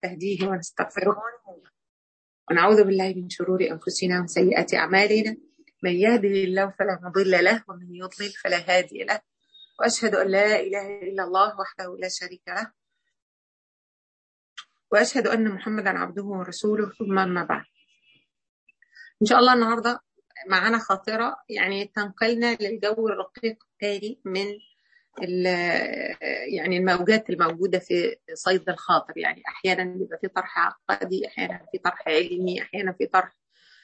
ونستهديه ونستغفره ونعوذ بالله من شرور أنفسنا وسيئات أعمالنا من يهده الله فلا مضل له ومن يضلل فلا هادي له وأشهد أن لا إله إلا الله وحده لا شريك له وأشهد أن محمدا عبده ورسوله ثم أما بعد إن شاء الله النهاردة معانا خاطرة يعني تنقلنا للجو الرقيق التالي من يعني الموجات الموجودة في صيد الخاطر يعني أحيانا بيبقى في طرح عقدي أحيانا في طرح علمي أحيانا في طرح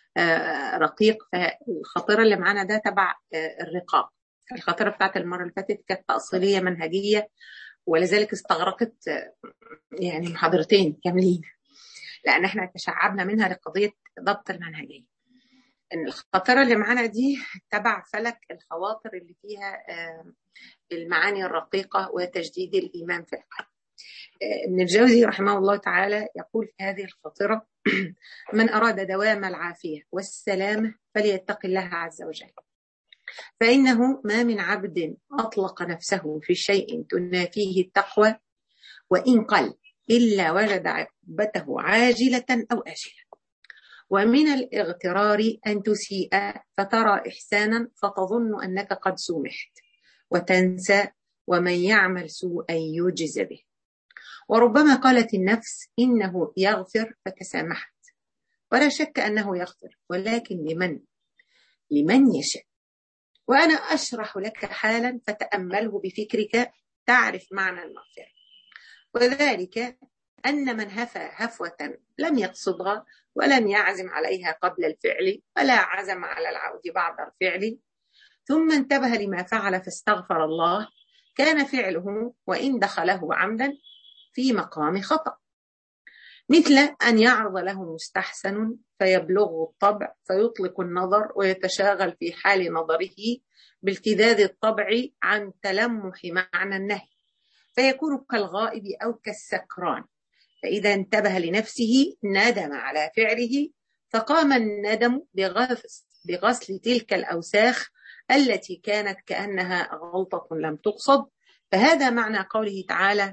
رقيق فالخاطرة اللي معانا ده تبع الرقاق الخاطرة بتاعت المرة اللي فاتت كانت تأصيلية منهجية ولذلك استغرقت يعني محاضرتين كاملين لأن احنا تشعبنا منها لقضية ضبط المنهجية ان الخاطره اللي معانا دي تبع فلك الخواطر اللي فيها المعاني الرقيقه وتجديد الايمان في القلب. ابن الجوزي رحمه الله تعالى يقول في هذه الخاطره من اراد دوام العافيه والسلامه فليتق الله عز وجل. فانه ما من عبد اطلق نفسه في شيء تنافيه التقوى وان قل الا وجد عقبته عاجله او اجله. ومن الاغترار أن تسيء فترى إحسانا فتظن أنك قد سمحت وتنسى ومن يعمل سوءا يجز به وربما قالت النفس إنه يغفر فتسامحت ولا شك أنه يغفر ولكن لمن لمن يشاء وأنا أشرح لك حالا فتأمله بفكرك تعرف معنى المغفرة وذلك أن من هفى هفوة لم يقصدها ولم يعزم عليها قبل الفعل ولا عزم على العود بعد الفعل ثم انتبه لما فعل فاستغفر الله كان فعله وإن دخله عمدا في مقام خطأ مثل أن يعرض له مستحسن فيبلغه الطبع فيطلق النظر ويتشاغل في حال نظره بالتذاذ الطبع عن تلمح معنى النهي فيكون كالغائب أو كالسكران فإذا انتبه لنفسه ندم على فعله فقام الندم بغسل, بغسل تلك الأوساخ التي كانت كأنها غلطة لم تقصد فهذا معنى قوله تعالى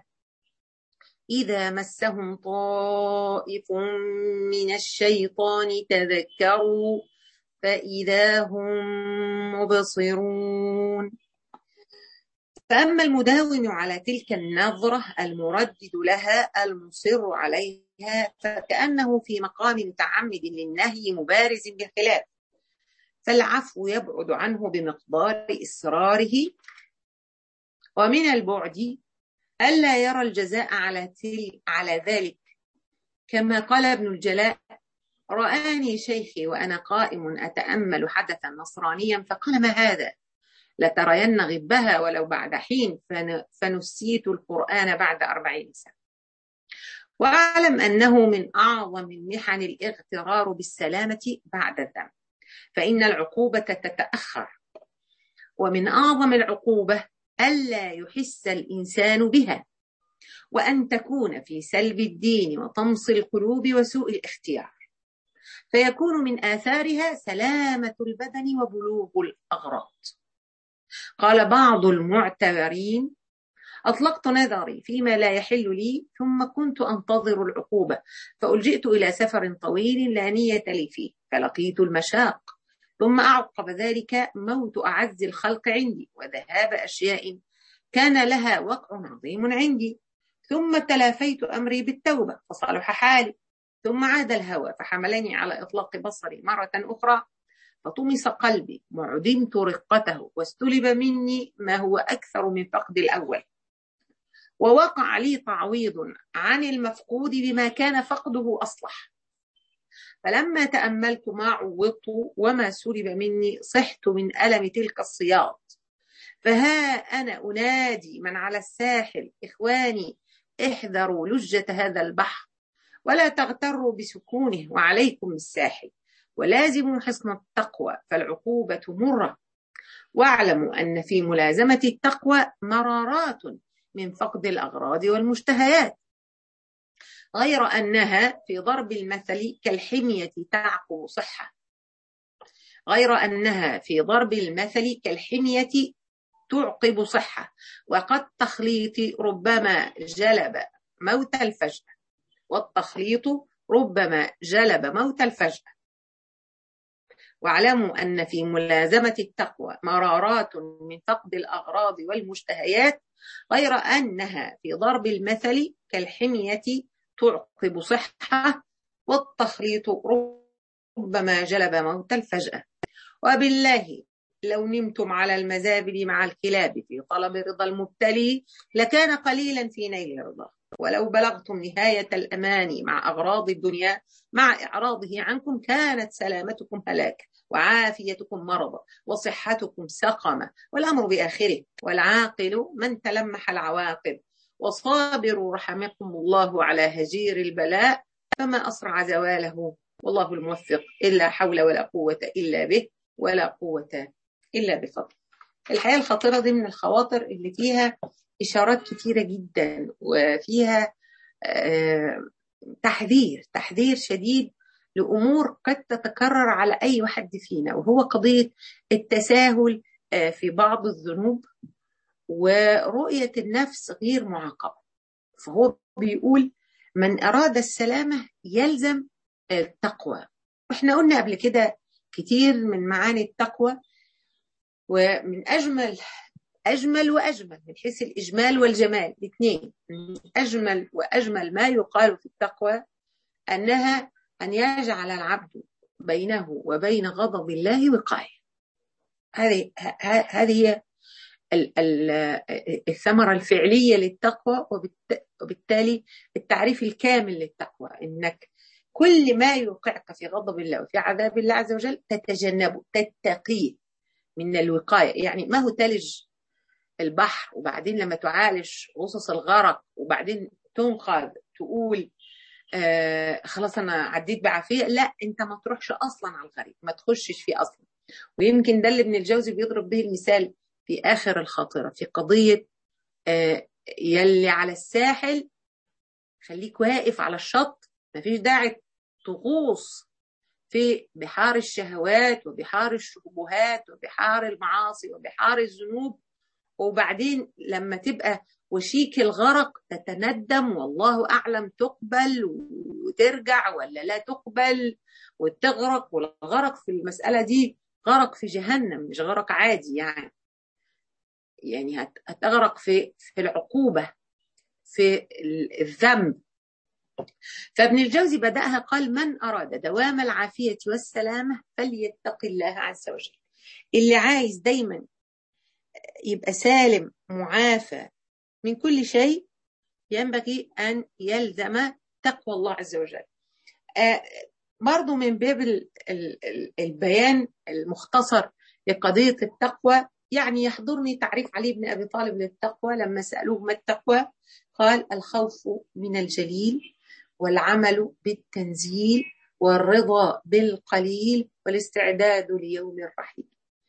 إذا مسهم طائف من الشيطان تذكروا فإذا هم مبصرون فأما المداوم على تلك النظرة المردد لها المصر عليها فكأنه في مقام متعمد للنهي مبارز بالخلاف فالعفو يبعد عنه بمقدار إصراره ومن البعد ألا يرى الجزاء على, تل على ذلك كما قال ابن الجلاء رآني شيخي وأنا قائم أتأمل حدثا نصرانيا فقال ما هذا لترين غبها ولو بعد حين فنسيت القرآن بعد أربعين سنة واعلم أنه من أعظم محن الاغترار بالسلامة بعد الذنب فإن العقوبة تتأخر ومن أعظم العقوبة ألا يحس الإنسان بها وأن تكون في سلب الدين وطمس القلوب وسوء الاختيار فيكون من آثارها سلامة البدن وبلوغ الأغراض قال بعض المعتبرين أطلقت نظري فيما لا يحل لي ثم كنت أنتظر العقوبة فألجئت إلى سفر طويل لا نية لي فيه فلقيت المشاق ثم أعقب ذلك موت أعز الخلق عندي وذهاب أشياء كان لها وقع عظيم عندي ثم تلافيت أمري بالتوبة فصلح حالي ثم عاد الهوى فحملني على إطلاق بصري مرة أخرى فطمس قلبي وعدمت رقته واستلب مني ما هو أكثر من فقد الأول ووقع لي تعويض عن المفقود بما كان فقده أصلح فلما تأملت ما عوضت وما سلب مني صحت من ألم تلك الصياط فها أنا أنادي من على الساحل إخواني احذروا لجة هذا البحر ولا تغتروا بسكونه وعليكم بالساحل ولازموا حصن التقوى فالعقوبة مرة واعلموا أن في ملازمة التقوى مرارات من فقد الأغراض والمشتهيات غير أنها في ضرب المثل كالحمية تعقب صحة غير أنها في ضرب المثل كالحمية تعقب صحة وقد تخليط ربما جلب موت الفجأة والتخليط ربما جلب موت الفجأة واعلموا أن في ملازمة التقوى مرارات من فقد الأغراض والمشتهيات غير أنها في ضرب المثل كالحمية تعقب صحة والتخليط ربما جلب موت الفجأة وبالله لو نمتم على المزابل مع الكلاب في طلب رضا المبتلي لكان قليلا في نيل رضاه ولو بلغتم نهاية الأمان مع أغراض الدنيا مع إعراضه عنكم كانت سلامتكم هلاك وعافيتكم مرضا وصحتكم سقما والأمر بآخره والعاقل من تلمح العواقب وصابروا رحمكم الله على هجير البلاء فما أسرع زواله والله الموفق إلا حول ولا قوة إلا به ولا قوة إلا بفضل الحياة الخطيرة دي من الخواطر اللي فيها إشارات كثيرة جدا وفيها تحذير تحذير شديد لأمور قد تتكرر على أي واحد فينا وهو قضية التساهل في بعض الذنوب ورؤية النفس غير معاقبة فهو بيقول من أراد السلامة يلزم التقوى واحنا قلنا قبل كده كتير من معاني التقوى ومن أجمل أجمل وأجمل من حيث الإجمال والجمال الاثنين أجمل وأجمل ما يقال في التقوى أنها أن يجعل العبد بينه وبين غضب الله وقاية هذه هذه هي الثمرة الفعلية للتقوى وبالتالي التعريف الكامل للتقوى إنك كل ما يوقعك في غضب الله وفي عذاب الله عز وجل تتجنبه تتقيه من الوقاية يعني ما هو تلج البحر وبعدين لما تعالج غصص الغرق وبعدين تنقذ تقول آه خلاص انا عديت بعافيه لا انت ما تروحش اصلا على الغريق ما تخشش فيه اصلا ويمكن ده اللي ابن الجوزي بيضرب به المثال في اخر الخاطره في قضيه آه يلي على الساحل خليك واقف على الشط مفيش داعي تغوص في بحار الشهوات وبحار الشبهات وبحار المعاصي وبحار الذنوب وبعدين لما تبقى وشيك الغرق تتندم والله أعلم تقبل وترجع ولا لا تقبل وتغرق والغرق في المسألة دي غرق في جهنم مش غرق عادي يعني يعني هتغرق في في العقوبة في الذنب فابن الجوزي بدأها قال من أراد دوام العافية والسلامة فليتق الله عز وجل اللي عايز دايما يبقى سالم معافى من كل شيء ينبغي أن يلزم تقوى الله عز وجل آه برضو من باب البيان المختصر لقضية التقوى يعني يحضرني تعريف علي بن أبي طالب للتقوى لما سألوه ما التقوى قال الخوف من الجليل والعمل بالتنزيل والرضا بالقليل والاستعداد ليوم الرحيل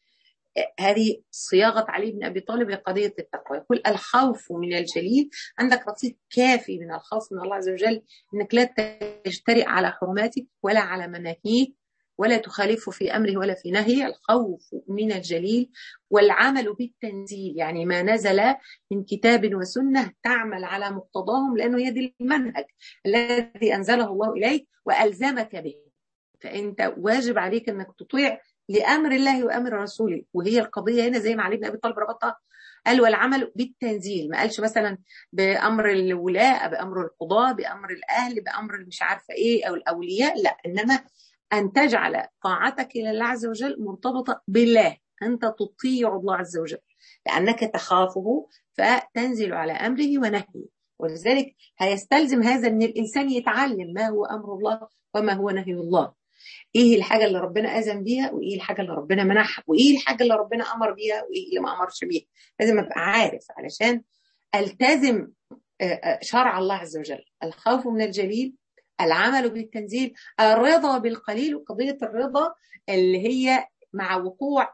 هذه صياغة علي بن أبي طالب لقضية التقوى يقول الخوف من الجليل عندك رصيد كافي من الخوف من الله عز وجل أنك لا تجترئ على حرماتك ولا على مناهيه ولا تخالفه في أمره ولا في نهيه الخوف من الجليل والعمل بالتنزيل يعني ما نزل من كتاب وسنة تعمل على مقتضاهم لأنه يدي المنهج الذي أنزله الله إليك وألزمك به فأنت واجب عليك أنك تطيع لامر الله وامر رسوله وهي القضيه هنا زي ما علي بن ابي طالب ربطها قال والعمل بالتنزيل ما قالش مثلا بامر الولاء بامر القضاء بامر الاهل بامر مش عارفه ايه او الاولياء لا انما ان تجعل طاعتك لله عز وجل مرتبطه بالله انت تطيع الله عز وجل لانك تخافه فتنزل على امره ونهيه ولذلك هيستلزم هذا ان الانسان يتعلم ما هو امر الله وما هو نهي الله ايه الحاجه اللي ربنا اذن بيها وايه الحاجه اللي ربنا منحها وايه الحاجه اللي ربنا امر بيها وايه اللي ما امرش بيها لازم ابقى عارف علشان التزم شرع الله عز وجل الخوف من الجليل العمل بالتنزيل الرضا بالقليل وقضيه الرضا اللي هي مع وقوع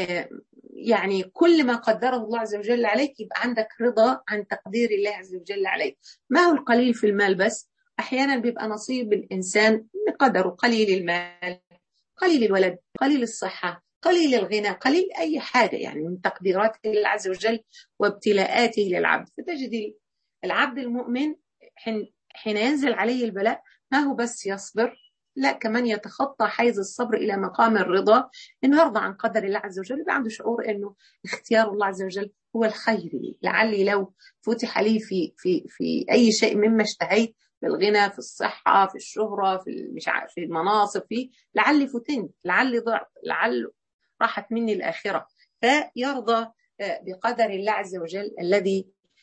يعني كل ما قدره الله عز وجل عليك يبقى عندك رضا عن تقدير الله عز وجل عليك ما هو القليل في المال بس احيانا بيبقى نصيب الانسان بقدره قليل المال قليل الولد قليل الصحه قليل الغنى قليل اي حاجه يعني من تقديرات الله عز وجل وابتلاءاته للعبد فتجد العبد المؤمن حين ينزل عليه البلاء ما هو بس يصبر لا كمان يتخطى حيز الصبر الى مقام الرضا انه يرضى عن قدر الله عز وجل يبقى عنده شعور انه اختيار الله عز وجل هو الخير لي لعلي لو فتح لي في في في اي شيء مما اشتهيت في الغنى في الصحه في الشهره في مش عارف في المناصب في لعلي فتنت لعلي ضعت لعل راحت مني الاخره فيرضى بقدر الله عز وجل الذي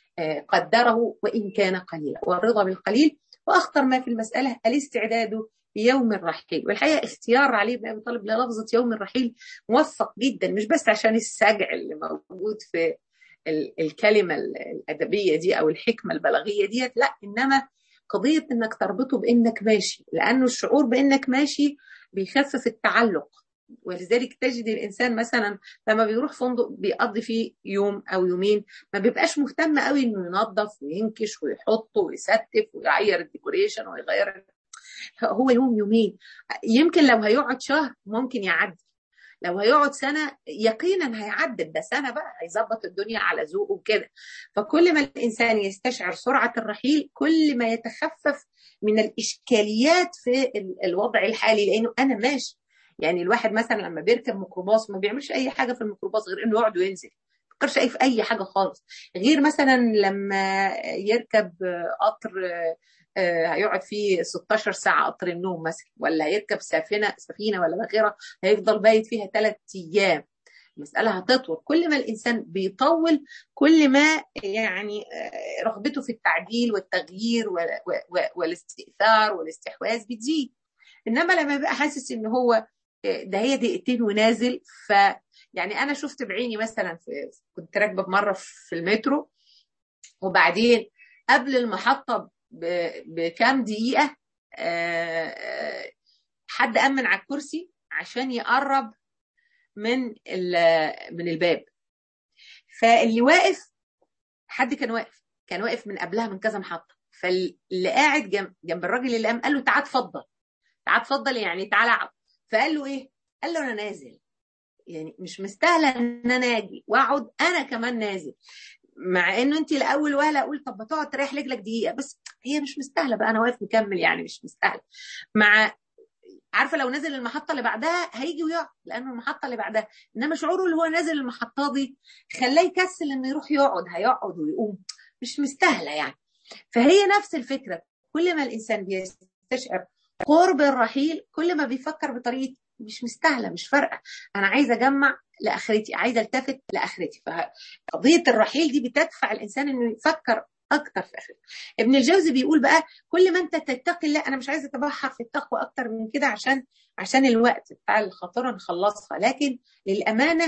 قدره وان كان قليلا والرضا بالقليل واخطر ما في المساله الاستعداد ليوم الرحيل والحقيقه اختيار علي بن ابي طالب للفظه يوم الرحيل موفق جدا مش بس عشان السجع اللي موجود في الكلمه الادبيه دي او الحكمه البلاغيه ديت لا انما قضيه انك تربطه بانك ماشي لانه الشعور بانك ماشي بيخفف التعلق ولذلك تجد الانسان مثلا لما بيروح فندق بيقضي فيه يوم او يومين ما بيبقاش مهتم قوي انه ينظف وينكش ويحط ويستف ويغير الديكوريشن ويغير هو يوم يومين يمكن لو هيقعد شهر ممكن يعدي لو هيقعد سنه يقينا هيعدي ده سنه بقى هيظبط الدنيا على ذوقه وكده فكل ما الانسان يستشعر سرعه الرحيل كل ما يتخفف من الاشكاليات في الوضع الحالي لانه انا ماشي يعني الواحد مثلا لما بيركب ميكروباص ما بيعملش اي حاجه في الميكروباص غير انه يقعد وينزل ما فكرش اي في اي حاجه خالص غير مثلا لما يركب قطر هيقعد فيه 16 ساعه قطر النوم مثلا ولا هيركب سفينه سفينه ولا باخره هيفضل بايت فيها ثلاث ايام المساله هتطول كل ما الانسان بيطول كل ما يعني رغبته في التعديل والتغيير والاستئثار والاستحواذ بتزيد انما لما يبقى حاسس ان هو ده هي دقيقتين ونازل ف يعني انا شفت بعيني مثلا في كنت راكبه مره في المترو وبعدين قبل المحطه بكام دقيقه حد امن على الكرسي عشان يقرب من من الباب فاللي واقف حد كان واقف كان واقف من قبلها من كذا محطه فاللي قاعد جنب جنب الراجل اللي قام قال له تعال اتفضل تعال اتفضل يعني تعال اقعد فقال له ايه؟ قال له انا نازل يعني مش مستاهله ان انا اجي واقعد انا كمان نازل مع انه انت الاول وهله اقول طب ما تقعد تريح رجلك دقيقه بس هي مش مستاهله بقى انا واقف مكمل يعني مش مستاهله مع عارفه لو نزل المحطه اللي بعدها هيجي ويقعد لانه المحطه اللي بعدها انما شعوره اللي هو نازل المحطه دي خلاه يكسل انه يروح يقعد هيقعد ويقوم مش مستاهله يعني فهي نفس الفكره كل ما الانسان بيستشعر قرب الرحيل كل ما بيفكر بطريقه مش مستاهله مش فارقه انا عايزه اجمع لاخرتي عايزه التفت لاخرتي فقضيه الرحيل دي بتدفع الانسان انه يفكر اكتر في اخرته ابن الجوزي بيقول بقى كل ما انت تتقي الله انا مش عايزه اتبحر في التقوى اكتر من كده عشان عشان الوقت بتاع الخطره نخلصها لكن للامانه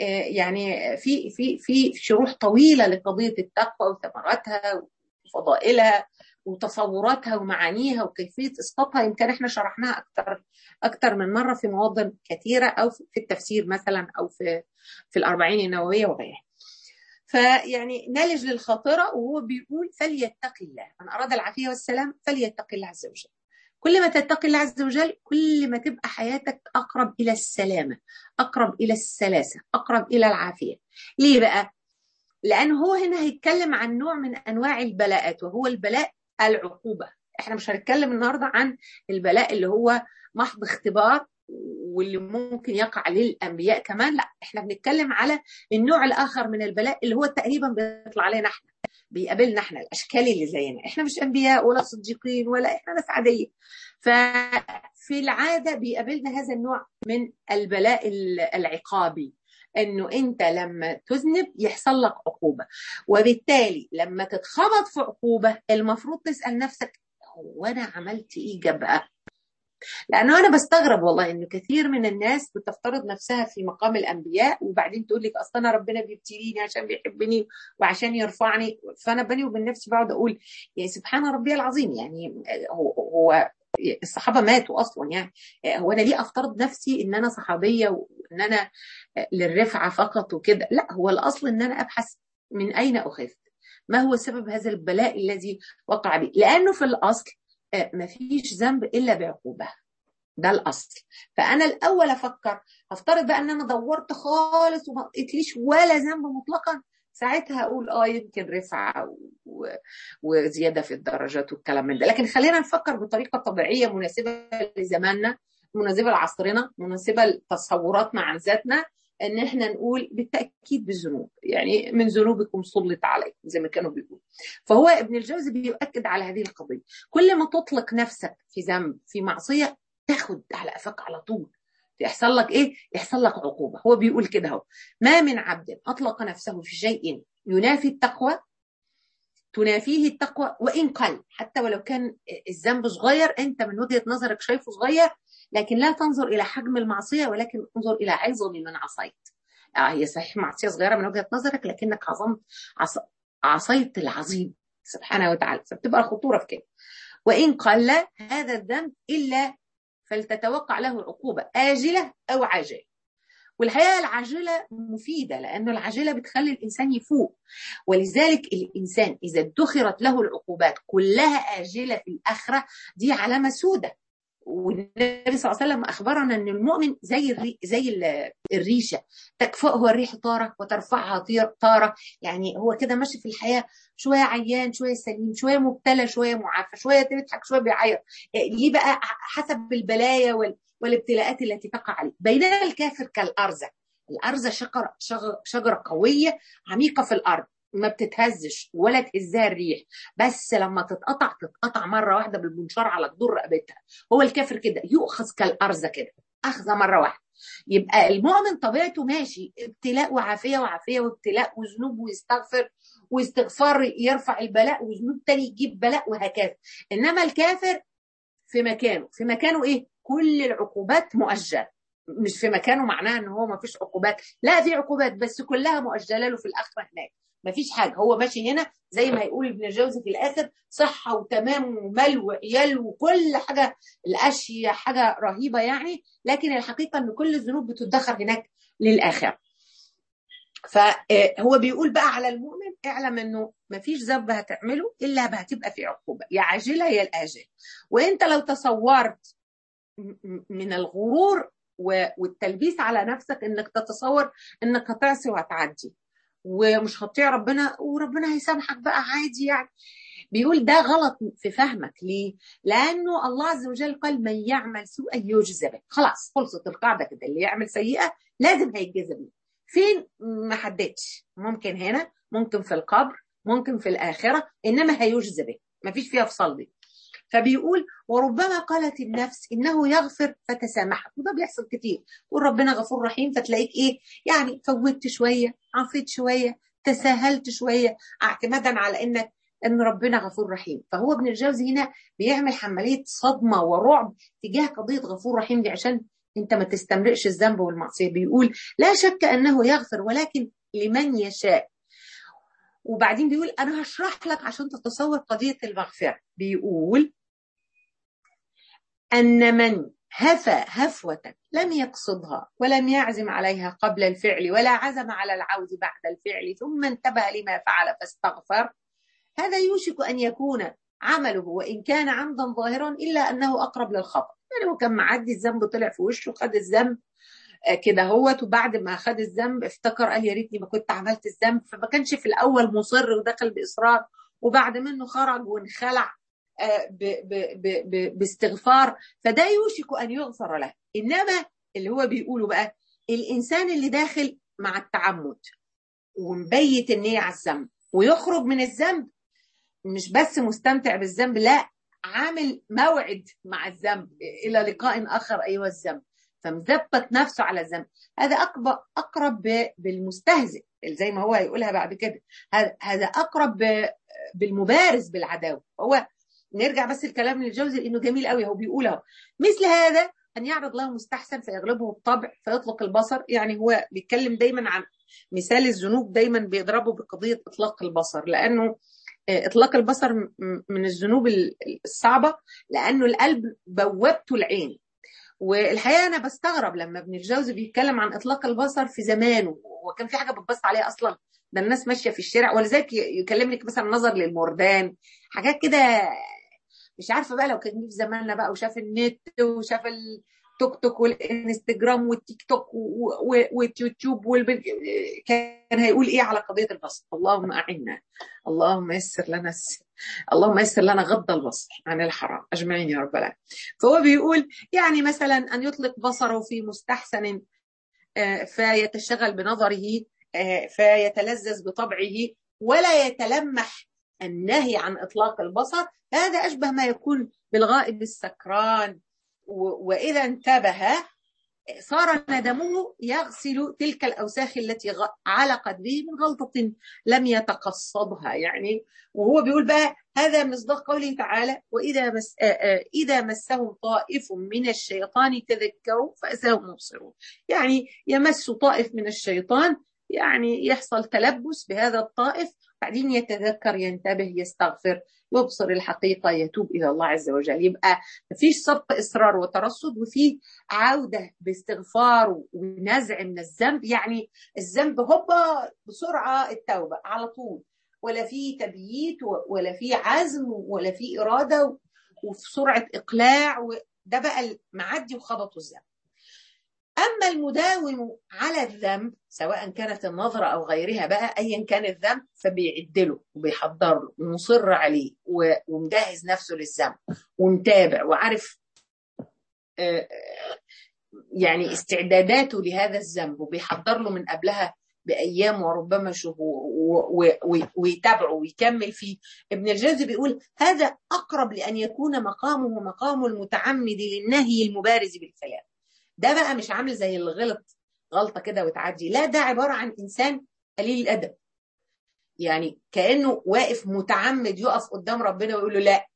يعني في في في شروح طويله لقضيه التقوى وثمراتها وفضائلها وتصوراتها ومعانيها وكيفيه اسقاطها يمكن احنا شرحناها اكثر اكثر من مره في مواضن كثيره او في التفسير مثلا او في في الاربعين النوويه وغيرها. فيعني نالج للخاطره وهو بيقول فليتق الله من اراد العافيه والسلام فليتق الله عز وجل. كل ما تتقي الله عز وجل كل ما تبقى حياتك اقرب الى السلامه، اقرب الى السلاسه، اقرب الى العافيه. ليه بقى؟ لان هو هنا هيتكلم عن نوع من انواع البلاءات وهو البلاء العقوبه احنا مش هنتكلم النهارده عن البلاء اللي هو محض اختبار واللي ممكن يقع للانبياء كمان لا احنا بنتكلم على النوع الاخر من البلاء اللي هو تقريبا بيطلع علينا احنا بيقابلنا احنا الاشكال اللي زينا احنا مش انبياء ولا صديقين ولا احنا ناس عاديه ففي العاده بيقابلنا هذا النوع من البلاء العقابي انه انت لما تذنب يحصل لك عقوبه وبالتالي لما تتخبط في عقوبه المفروض تسال نفسك هو انا عملت ايه جبهه لانه انا بستغرب والله انه كثير من الناس بتفترض نفسها في مقام الانبياء وبعدين تقول لك اصل انا ربنا بيبتليني عشان بيحبني وعشان يرفعني فانا بيني وبين نفسي بقعد اقول يعني سبحان ربي العظيم يعني هو, هو الصحابه ماتوا اصلا يعني هو انا ليه افترض نفسي ان انا صحابيه وان انا للرفعه فقط وكده لا هو الاصل ان انا ابحث من اين اخذت ما هو سبب هذا البلاء الذي وقع بي لانه في الاصل ما فيش ذنب الا بعقوبه ده الاصل فانا الاول افكر هفترض بقى ان انا دورت خالص وما لقيتليش ولا ذنب مطلقا ساعتها اقول اه يمكن رفعه و... وزياده في الدرجات والكلام من ده لكن خلينا نفكر بطريقه طبيعيه مناسبه لزماننا مناسبه لعصرنا مناسبه لتصوراتنا عن ذاتنا ان احنا نقول بالتاكيد بالذنوب يعني من ذنوبكم سلط عليكم زي ما كانوا بيقولوا فهو ابن الجوزي بيؤكد على هذه القضيه كل ما تطلق نفسك في ذنب في معصيه تاخد على قفاك على طول يحصل لك ايه يحصل لك عقوبه هو بيقول كده اهو ما من عبد اطلق نفسه في شيء ينافي التقوى تنافيه التقوى وان قل حتى ولو كان الذنب صغير انت من وجهه نظرك شايفه صغير لكن لا تنظر الى حجم المعصيه ولكن انظر الى عظم من عصيت آه هي صحيح معصيه صغيره من وجهه نظرك لكنك عظمت عص... عصيت العظيم سبحانه وتعالى فبتبقى الخطوره في كده وان قل هذا الذنب الا فلتتوقع له عقوبه اجله او عاجله والحقيقه العاجله مفيده لانه العاجله بتخلي الانسان يفوق ولذلك الانسان اذا ادخرت له العقوبات كلها اجله في الاخره دي علامه سودة والنبي صلى الله عليه وسلم اخبرنا ان المؤمن زي الري زي الريشه تكفئه الريح طاره وترفعها طاره يعني هو كده ماشي في الحياه شويه عيان شويه سليم شويه مبتلى شويه معافى شويه بيضحك شويه بيعيط ليه بقى حسب البلايا وال والابتلاءات التي تقع عليه بينما الكافر كالارزه الارزه شجره شجره قويه عميقه في الارض ما بتتهزش ولا تهزها الريح بس لما تتقطع تتقطع مره واحده بالمنشار على جدور رقبتها هو الكافر كده يؤخذ كالارزه كده اخذه مره واحده يبقى المؤمن طبيعته ماشي ابتلاء وعافيه وعافيه وابتلاء وذنوب ويستغفر واستغفار يرفع البلاء وذنوب تاني يجيب بلاء وهكذا انما الكافر في مكانه في مكانه ايه كل العقوبات مؤجله مش في مكانه معناها ان هو ما فيش عقوبات لا في عقوبات بس كلها مؤجله له في الاخره هناك ما فيش حاجه هو ماشي هنا زي ما يقول ابن الجوزي في الاخر صحه وتمام ومال وعيال وكل حاجه الاشياء حاجه رهيبه يعني لكن الحقيقه ان كل الذنوب بتدخر هناك للاخره فهو بيقول بقى على المؤمن اعلم انه ما فيش ذنب هتعمله الا هتبقى في عقوبه يا عاجله يا الاجل وانت لو تصورت من الغرور والتلبيس على نفسك انك تتصور انك هتعصي وهتعدي ومش هتطيع ربنا وربنا هيسامحك بقى عادي يعني بيقول ده غلط في فهمك ليه؟ لانه الله عز وجل قال من يعمل سوءا يجزى به خلاص خلصت القاعده كده اللي يعمل سيئه لازم هيتجزى بيه فين ما حددش ممكن هنا ممكن في القبر ممكن في الاخره انما هيجزى به ما فيش فيها فصل دي فبيقول وربما قالت النفس انه يغفر فتسامحك وده بيحصل كتير تقول ربنا غفور رحيم فتلاقيك ايه يعني فوتت شويه عفيت شويه تساهلت شويه اعتمادا على انك ان ربنا غفور رحيم فهو ابن الجوزي هنا بيعمل عمليه صدمه ورعب تجاه قضيه غفور رحيم دي عشان انت ما تستمرئش الذنب والمعصيه بيقول لا شك انه يغفر ولكن لمن يشاء وبعدين بيقول انا هشرح لك عشان تتصور قضيه المغفره بيقول ان من هفى هفوة لم يقصدها ولم يعزم عليها قبل الفعل ولا عزم على العود بعد الفعل ثم انتبه لما فعل فاستغفر هذا يوشك أن يكون عمله وإن كان عمدا ظاهرا إلا أنه أقرب للخطأ يعني هو كان معدي الذنب طلع في وشه خد الذنب كده هوت وبعد ما خد الذنب افتكر قال يا ريتني ما كنت عملت الذنب فما كانش في الأول مصر ودخل بإصرار وبعد منه خرج وانخلع ب ب ب باستغفار فده يوشك ان يغفر له انما اللي هو بيقوله بقى الانسان اللي داخل مع التعمد ومبيت النية على الذنب ويخرج من الذنب مش بس مستمتع بالذنب لا عامل موعد مع الذنب الى لقاء اخر ايها الذنب فمثبت نفسه على الذنب هذا اقرب اقرب بالمستهزئ زي ما هو هيقولها بعد كده هذا اقرب بالمبارز بالعداوه هو نرجع بس الكلام للجوزي لانه جميل قوي هو بيقول اهو مثل هذا ان يعرض له مستحسن فيغلبه الطبع فيطلق البصر يعني هو بيتكلم دايما عن مثال الذنوب دايما بيضربه بقضيه اطلاق البصر لانه اطلاق البصر من الذنوب الصعبه لانه القلب بوابته العين والحقيقه انا بستغرب لما ابن الجوزي بيتكلم عن اطلاق البصر في زمانه وكان في حاجه بتبص عليها اصلا ده الناس ماشيه في الشارع ولذلك يكلم لك مثلا نظر للمردان حاجات كده مش عارفه بقى لو كان في زماننا بقى وشاف النت وشاف توك توك والانستجرام والتيك توك واليوتيوب والبن... كان هيقول ايه على قضيه البصر اللهم اعنا اللهم يسر لنا السر. اللهم يسر لنا غض البصر عن الحرام اجمعين يا رب العالمين فهو بيقول يعني مثلا ان يطلق بصره في مستحسن فيتشغل بنظره فيتلذذ بطبعه ولا يتلمح النهي عن اطلاق البصر هذا اشبه ما يكون بالغائب السكران واذا انتبه صار ندمه يغسل تلك الاوساخ التي علقت به من غلطه لم يتقصدها يعني وهو بيقول بقى هذا مصداق قوله تعالى واذا مس اذا مسهم طائف من الشيطان تذكروا فاذا مبصرون يعني يمس طائف من الشيطان يعني يحصل تلبس بهذا الطائف بعدين يتذكر ينتبه يستغفر يبصر الحقيقة يتوب إلى الله عز وجل يبقى مفيش سبق إصرار وترصد وفي عودة باستغفار ونزع من الذنب يعني الذنب هوبا بسرعة التوبة على طول ولا في تبييت ولا في عزم ولا في إرادة وفي سرعة إقلاع ده بقى المعدي وخبطوا الذنب أما المداوم على الذنب سواء كانت النظرة أو غيرها بقى أيا كان الذنب فبيعدله وبيحضر له ومصر عليه ومجهز نفسه للذنب ومتابع وعارف يعني استعداداته لهذا الذنب وبيحضر له من قبلها بأيام وربما شهور ويتابعه ويكمل فيه ابن الجوزي بيقول هذا أقرب لأن يكون مقامه مقام المتعمد للنهي المبارز بالكلام ده بقى مش عامل زي اللي غلط غلطه كده وتعدي لا ده عباره عن انسان قليل الادب يعني كانه واقف متعمد يقف قدام ربنا ويقول له لا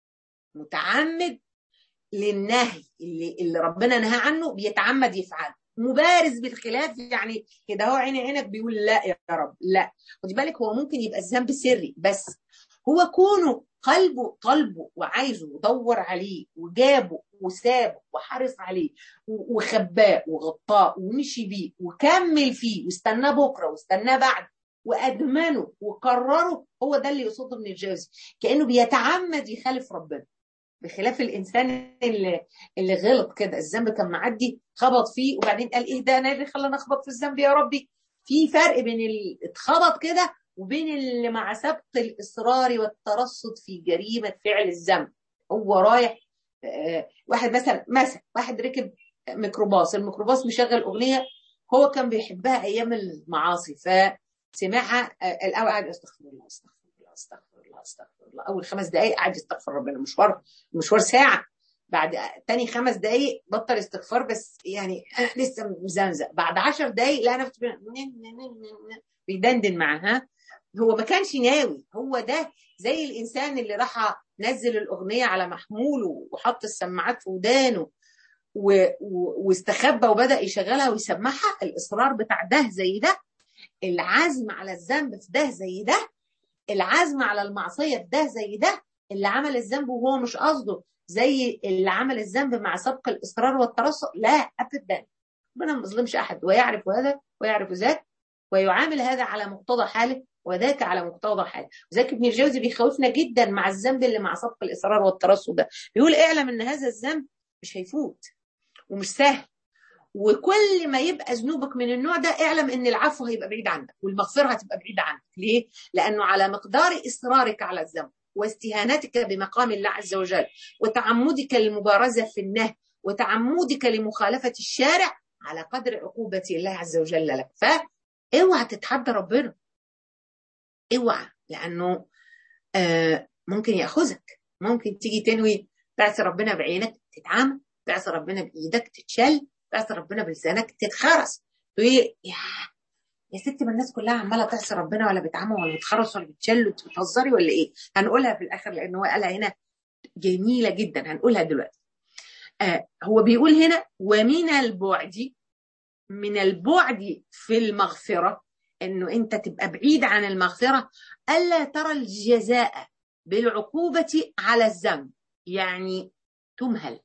متعمد للنهي اللي, اللي ربنا نهى عنه بيتعمد يفعله مبارز بالخلاف يعني كده هو عيني عينك بيقول لا يا رب لا خدي بالك هو ممكن يبقى الذنب سري بس هو كونه قلبه طلبه وعايزه ودور عليه وجابه وسابه وحرص عليه وخباه وغطاه ومشي بيه وكمل فيه واستناه بكره واستناه بعد وادمنه وكرره هو ده اللي يقصده ابن الجوزي كانه بيتعمد يخالف ربنا بخلاف الانسان اللي اللي غلط كده الذنب كان معدي خبط فيه وبعدين قال ايه ده انا اللي خلاني اخبط في الذنب يا ربي في فرق بين اللي اتخبط كده وبين اللي مع سبق الاصرار والترصد في جريمه فعل الذنب هو رايح واحد مثلا مثلا واحد ركب ميكروباص الميكروباص مشغل اغنيه هو كان بيحبها ايام المعاصي فسمعها الاول قعد استغفر الله استغفر الله استغفر الله استغفر الله اول خمس دقائق قعد يستغفر ربنا مشوار مشوار ساعه بعد تاني خمس دقائق بطل استغفار بس يعني لسه مزمزق بعد عشر دقائق لقى نفسه بيدندن معاها هو ما كانش ناوي هو ده زي الانسان اللي راح نزل الاغنيه على محموله وحط السماعات في ودانه و... و... واستخبى وبدا يشغلها ويسمعها الاصرار بتاع ده زي ده العزم على الذنب في ده زي ده العزم على المعصيه في ده زي ده اللي عمل الذنب وهو مش قصده زي اللي عمل الذنب مع سبق الاصرار والترصد لا ابدا ربنا ما بيظلمش احد ويعرف هذا ويعرف ذاك ويعامل هذا على مقتضى حاله وذاك على مقتضى حاله وذاك ابن الجوزي بيخوفنا جدا مع الذنب اللي مع سبق الاصرار والترصد ده بيقول اعلم ان هذا الذنب مش هيفوت ومش سهل وكل ما يبقى ذنوبك من النوع ده اعلم ان العفو هيبقى بعيد عنك والمغفره هتبقى بعيده عنك ليه لانه على مقدار اصرارك على الذنب واستهانتك بمقام الله عز وجل وتعمدك للمبارزه في النهي وتعمدك لمخالفه الشارع على قدر عقوبه الله عز وجل لك فاوعى تتحدى ربنا اوعى لانه آه ممكن ياخذك ممكن تيجي تنوي تعصي ربنا بعينك تتعامل تعصي ربنا بايدك تتشل تعصي ربنا بلسانك تتخرس تقولي يا يا ستي ما الناس كلها عماله تعصي ربنا ولا بتعمل ولا بتخرس ولا بتشل بتهزري ولا ايه؟ هنقولها في الاخر لان هو قالها هنا جميله جدا هنقولها دلوقتي. آه هو بيقول هنا ومن البعد من البعد في المغفره انه انت تبقى بعيد عن المغفره الا ترى الجزاء بالعقوبه على الذنب يعني تمهل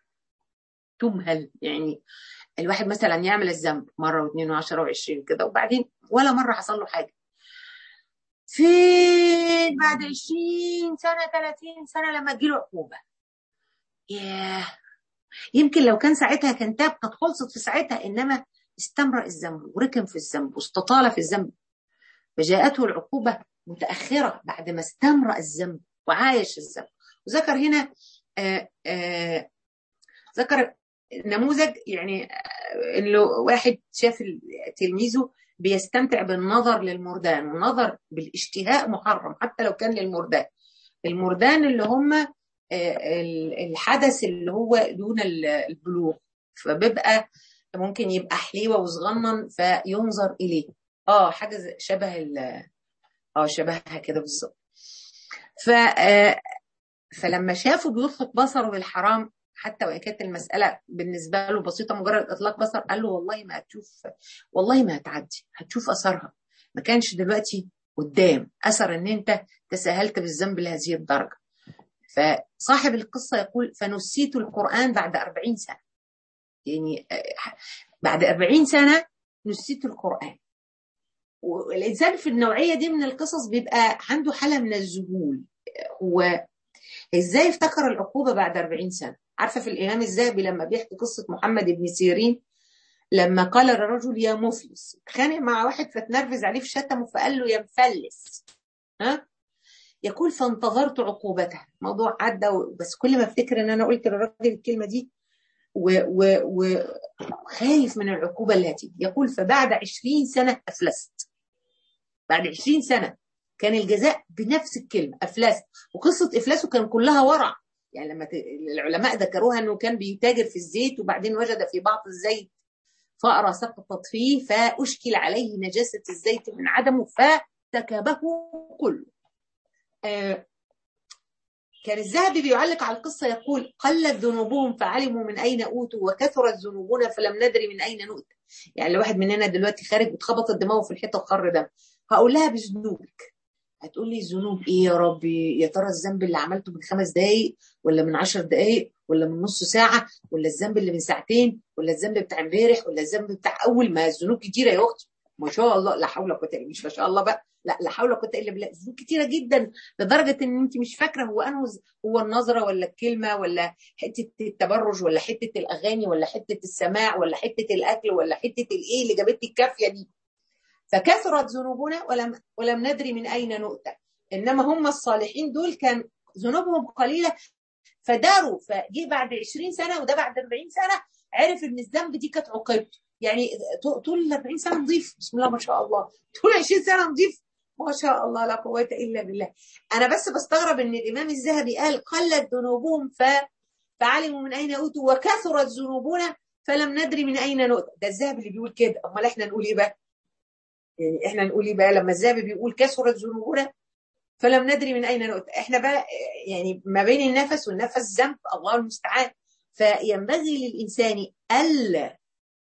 تمهل يعني الواحد مثلا يعمل الذنب مره واثنين وعشرة وعشرين كده وبعدين ولا مره حصل له حاجه فين بعد 20 سنه 30 سنه لما تجيله عقوبه ياه يمكن لو كان ساعتها كان تاب قد خلصت في ساعتها انما استمرأ الذنب وركن في الذنب واستطال في الذنب فجاءته العقوبة متأخرة بعد ما استمرأ الذنب وعايش الذنب وذكر هنا آآ آآ ذكر نموذج يعني انه واحد شاف تلميذه بيستمتع بالنظر للمردان والنظر بالاشتهاء محرم حتى لو كان للمردان المردان اللي هم الحدث اللي هو دون البلوغ فبيبقى ممكن يبقى حليوه وصغنن فينظر اليه اه حاجه شبه ال اه شبهها كده بالظبط ف فلما شافوا بيطلق بصره للحرام حتى وان كانت المساله بالنسبه له بسيطه مجرد اطلاق بصر قال له والله ما هتشوف والله ما هتعدي هتشوف اثرها ما كانش دلوقتي قدام اثر ان انت تساهلت بالذنب لهذه الدرجه فصاحب القصه يقول فنسيت القران بعد 40 سنه يعني بعد 40 سنه نسيت القران والانسان في النوعيه دي من القصص بيبقى عنده حاله من الذهول هو ازاي افتكر العقوبه بعد 40 سنه عارفه في الامام الذهبي لما بيحكي قصه محمد بن سيرين لما قال الرجل يا مفلس اتخانق مع واحد فتنرفز عليه في شتمه فقال له يا مفلس ها يقول فانتظرت عقوبتها موضوع عدى بس كل ما افتكر ان انا قلت للراجل الكلمه دي وخايف من العقوبه اللي هتيجي يقول فبعد 20 سنه افلست بعد 20 سنه كان الجزاء بنفس الكلمه افلست وقصه افلاسه كان كلها ورع يعني لما العلماء ذكروها انه كان بيتاجر في الزيت وبعدين وجد في بعض الزيت فأرة سقطت فيه فأشكل عليه نجاسة الزيت من عدمه فارتكبه كله آه كان الذهبي بيعلق على القصة يقول قلت ذنوبهم فعلموا من أين أوتوا وكثرت ذنوبنا فلم ندري من أين نؤتى يعني لو واحد مننا دلوقتي خارج واتخبطت دماغه في الحيطة وخر دم هقول لها بذنوبك هتقول لي ذنوب ايه يا ربي يا ترى الذنب اللي عملته من خمس دقايق ولا من عشر دقايق ولا من نص ساعة ولا الذنب اللي من ساعتين ولا الذنب بتاع امبارح ولا الذنب بتاع أول ما الذنوب كتيرة يا أختي ما شاء الله لا حول ولا قوة إلا مش ما شاء الله بقى لا لا حول ولا قوة إلا بالله ذنوب كتيرة جدا لدرجة إن أنت مش فاكرة هو أنه هو النظرة ولا الكلمة ولا حتة التبرج ولا حتة الأغاني ولا حتة السماع ولا حتة الأكل ولا حتة الإيه اللي جابت لي الكافية دي فكثرت ذنوبنا ولم ولم ندري من أين نؤتى إنما هم الصالحين دول كان ذنوبهم قليلة فداروا فجه بعد 20 سنه وده بعد 40 سنه عرف ان الذنب دي كانت عقوبته يعني طول ال 40 سنه نضيف بسم الله ما شاء الله طول 20 سنه نضيف ما شاء الله لا قوه الا بالله انا بس بستغرب ان الامام الذهبي قال قلت ذنوبهم ف فعلموا من اين اوتوا وكثرت ذنوبنا فلم ندري من اين نؤتى ده الذهبي اللي بيقول كده امال احنا نقول ايه بقى يعني احنا نقول ايه بقى لما الذهبي بيقول كثرت ذنوبنا فلم ندري من اين نؤتى احنا بقى يعني ما بين النفس والنفس ذنب الله المستعان فينبغي للانسان الا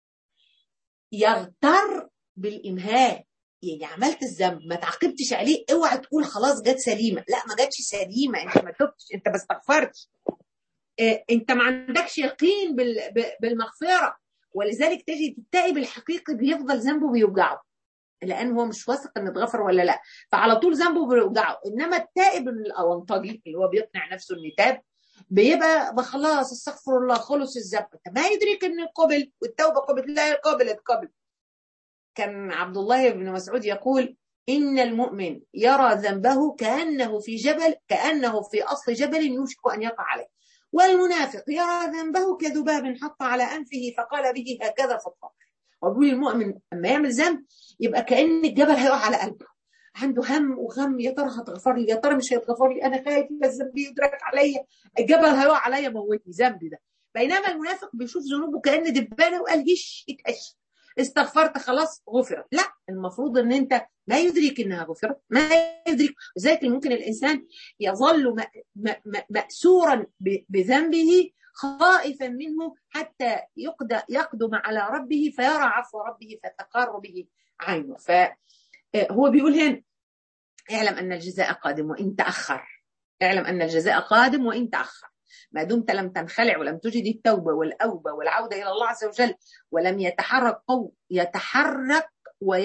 يغتر بالامهال يعني عملت الذنب ما تعاقبتش عليه اوعى تقول خلاص جت سليمه لا ما جاتش سليمه انت ما تبتش انت ما استغفرتش اه انت ما عندكش يقين بالمغفره ولذلك تجد التائب الحقيقي بيفضل ذنبه بيوجعه لان هو مش واثق ان اتغفر ولا لا فعلى طول ذنبه بيوجعه انما التائب الاونطجي اللي هو بيقنع نفسه انه تاب بيبقى خلاص استغفر الله خلص الذنب ما يدرك ان قبل والتوبه قبل لا قبلت قبل كان عبد الله بن مسعود يقول ان المؤمن يرى ذنبه كانه في جبل كانه في اصل جبل يوشك ان يقع عليه والمنافق يرى ذنبه كذباب حط على انفه فقال به هكذا فالطهر وبيقول المؤمن اما يعمل ذنب يبقى كان الجبل هيقع على قلبه عنده هم وغم يا ترى هتغفر لي يا ترى مش هيتغفر لي انا خايف الذنب يدرك عليا الجبل هيقع عليا موتني ذنبي ده بينما المنافق بيشوف ذنوبه كان دبانه وقال يش اتقش استغفرت خلاص غفرت لا المفروض ان انت ما يدرك انها غفرت ما يدرك لذلك ممكن الانسان يظل مأسورا بذنبه خائفا منه حتى يقدم على ربه فيرى عفو ربه فتقر به عينه فهو بيقول هنا اعلم ان الجزاء قادم وان تاخر اعلم ان الجزاء قادم وان تاخر ما دمت لم تنخلع ولم تجد التوبه والاوبه والعوده الى الله عز وجل ولم يتحرك قو يتحرك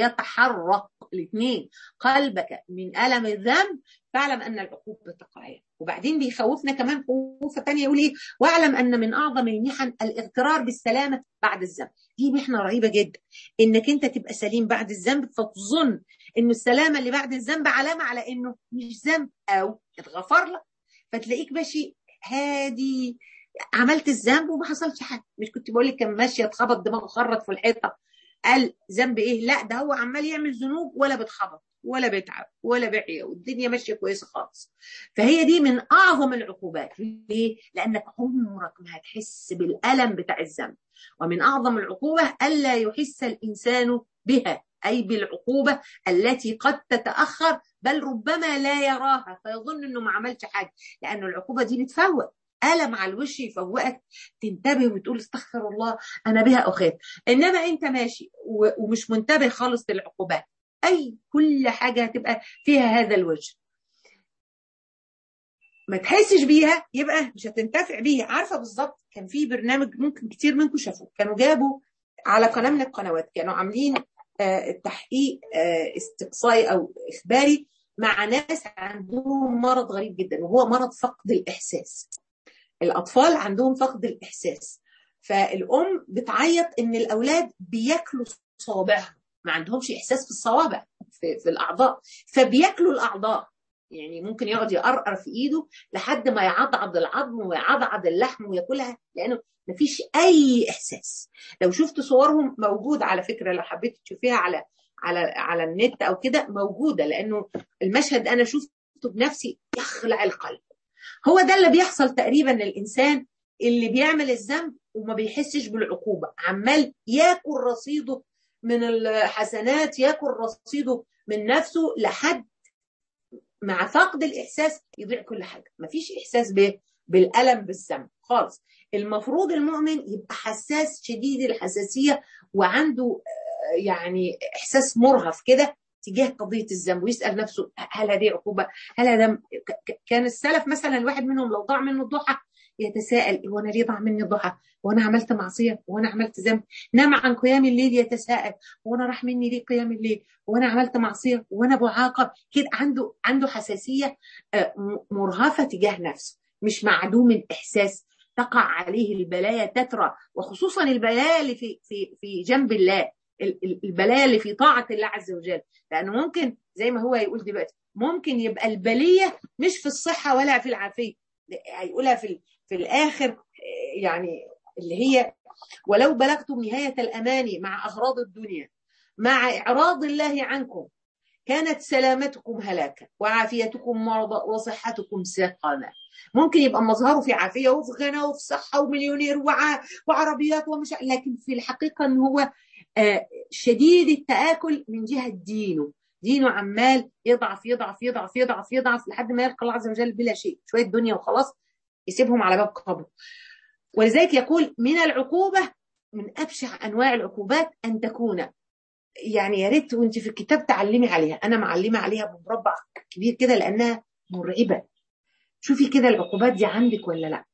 ويتحرك الاثنين قلبك من الم الذنب فاعلم ان العقوبه قائمه وبعدين بيخوفنا كمان خوفه ثانيه يقول ايه واعلم ان من اعظم المحن الاغترار بالسلامه بعد الذنب دي محنه رهيبه جدا انك انت تبقى سليم بعد الذنب فتظن انه السلامه اللي بعد الذنب علامه على انه مش ذنب او اتغفر لك فتلاقيك ماشي هادي عملت الذنب وما حصلش حاجه مش كنت بقول لك كان ماشي اتخبط دماغه خرط في الحيطه قال ذنب ايه لا ده هو عمال يعمل ذنوب ولا بتخبط ولا بيتعب ولا بيعيا والدنيا ماشيه كويسه خالص فهي دي من اعظم العقوبات ليه لانك عمرك ما هتحس بالالم بتاع الذنب ومن اعظم العقوبه الا يحس الانسان بها اي بالعقوبه التي قد تتاخر بل ربما لا يراها فيظن انه ما عملش حاجه لان العقوبه دي بتفوق ألم على الوش يفوقك تنتبه وتقول استغفر الله أنا بها أخاف إنما أنت ماشي ومش منتبه خالص للعقوبات أي كل حاجة هتبقى فيها هذا الوجه ما تحسش بيها يبقى مش هتنتفع بيها عارفة بالظبط كان في برنامج ممكن كتير منكم شافوه كانوا جابوا على قناة من القنوات كانوا عاملين تحقيق استقصائي أو إخباري مع ناس عندهم مرض غريب جدا وهو مرض فقد الإحساس الأطفال عندهم فقد الإحساس فالأم بتعيط إن الأولاد بياكلوا صوابعهم ما عندهمش إحساس في الصوابع في, في الأعضاء فبياكلوا الأعضاء يعني ممكن يقعد يقرقر في إيده لحد ما يعضعض العظم ويعضعض اللحم وياكلها لأنه ما فيش أي إحساس لو شفت صورهم موجود على فكرة لو حبيت تشوفيها على على على النت أو كده موجودة لأنه المشهد أنا شفته بنفسي يخلع القلب هو ده اللي بيحصل تقريبا للإنسان اللي بيعمل الذنب وما بيحسش بالعقوبة عمال ياكل رصيده من الحسنات ياكل رصيده من نفسه لحد مع فقد الإحساس يضيع كل حاجة مفيش إحساس بالألم بالذنب خالص المفروض المؤمن يبقى حساس شديد الحساسية وعنده يعني إحساس مرهف كده تجاه قضية الذنب ويسأل نفسه هل هذه عقوبة هل هذا كان السلف مثلا الواحد منهم لو ضاع منه الضحى يتساءل هو انا ليه ضاع مني الضحى وانا عملت معصيه وانا عملت ذنب نام عن قيام الليل يتساءل وانا راح مني ليه قيام الليل وانا عملت معصيه وانا بعاقب كده عنده عنده حساسيه مرهفه تجاه نفسه مش معدوم الاحساس تقع عليه البلايا تترى وخصوصا البلايا اللي في في في جنب الله البلايا اللي في طاعه الله عز وجل لانه ممكن زي ما هو يقول دلوقتي ممكن يبقى البليه مش في الصحه ولا في العافيه هيقولها في في الاخر يعني اللي هي ولو بلغتم نهايه الاماني مع اغراض الدنيا مع اعراض الله عنكم كانت سلامتكم هلاكا وعافيتكم مرضى وصحتكم سقما ممكن يبقى مظهره في عافيه وفي غنى وفي صحه ومليونير وع... وعربيات ومش لكن في الحقيقه ان هو شديد التاكل من جهه دينه دينه عمال يضعف يضعف يضعف يضعف يضعف لحد ما يلقى الله عز وجل بلا شيء شويه دنيا وخلاص يسيبهم على باب قبره ولذلك يقول من العقوبه من ابشع انواع العقوبات ان تكون يعني يا ريت وانت في الكتاب تعلمي عليها انا معلمه عليها بمربع كبير كده لانها مرعبه شوفي كده العقوبات دي عندك ولا لا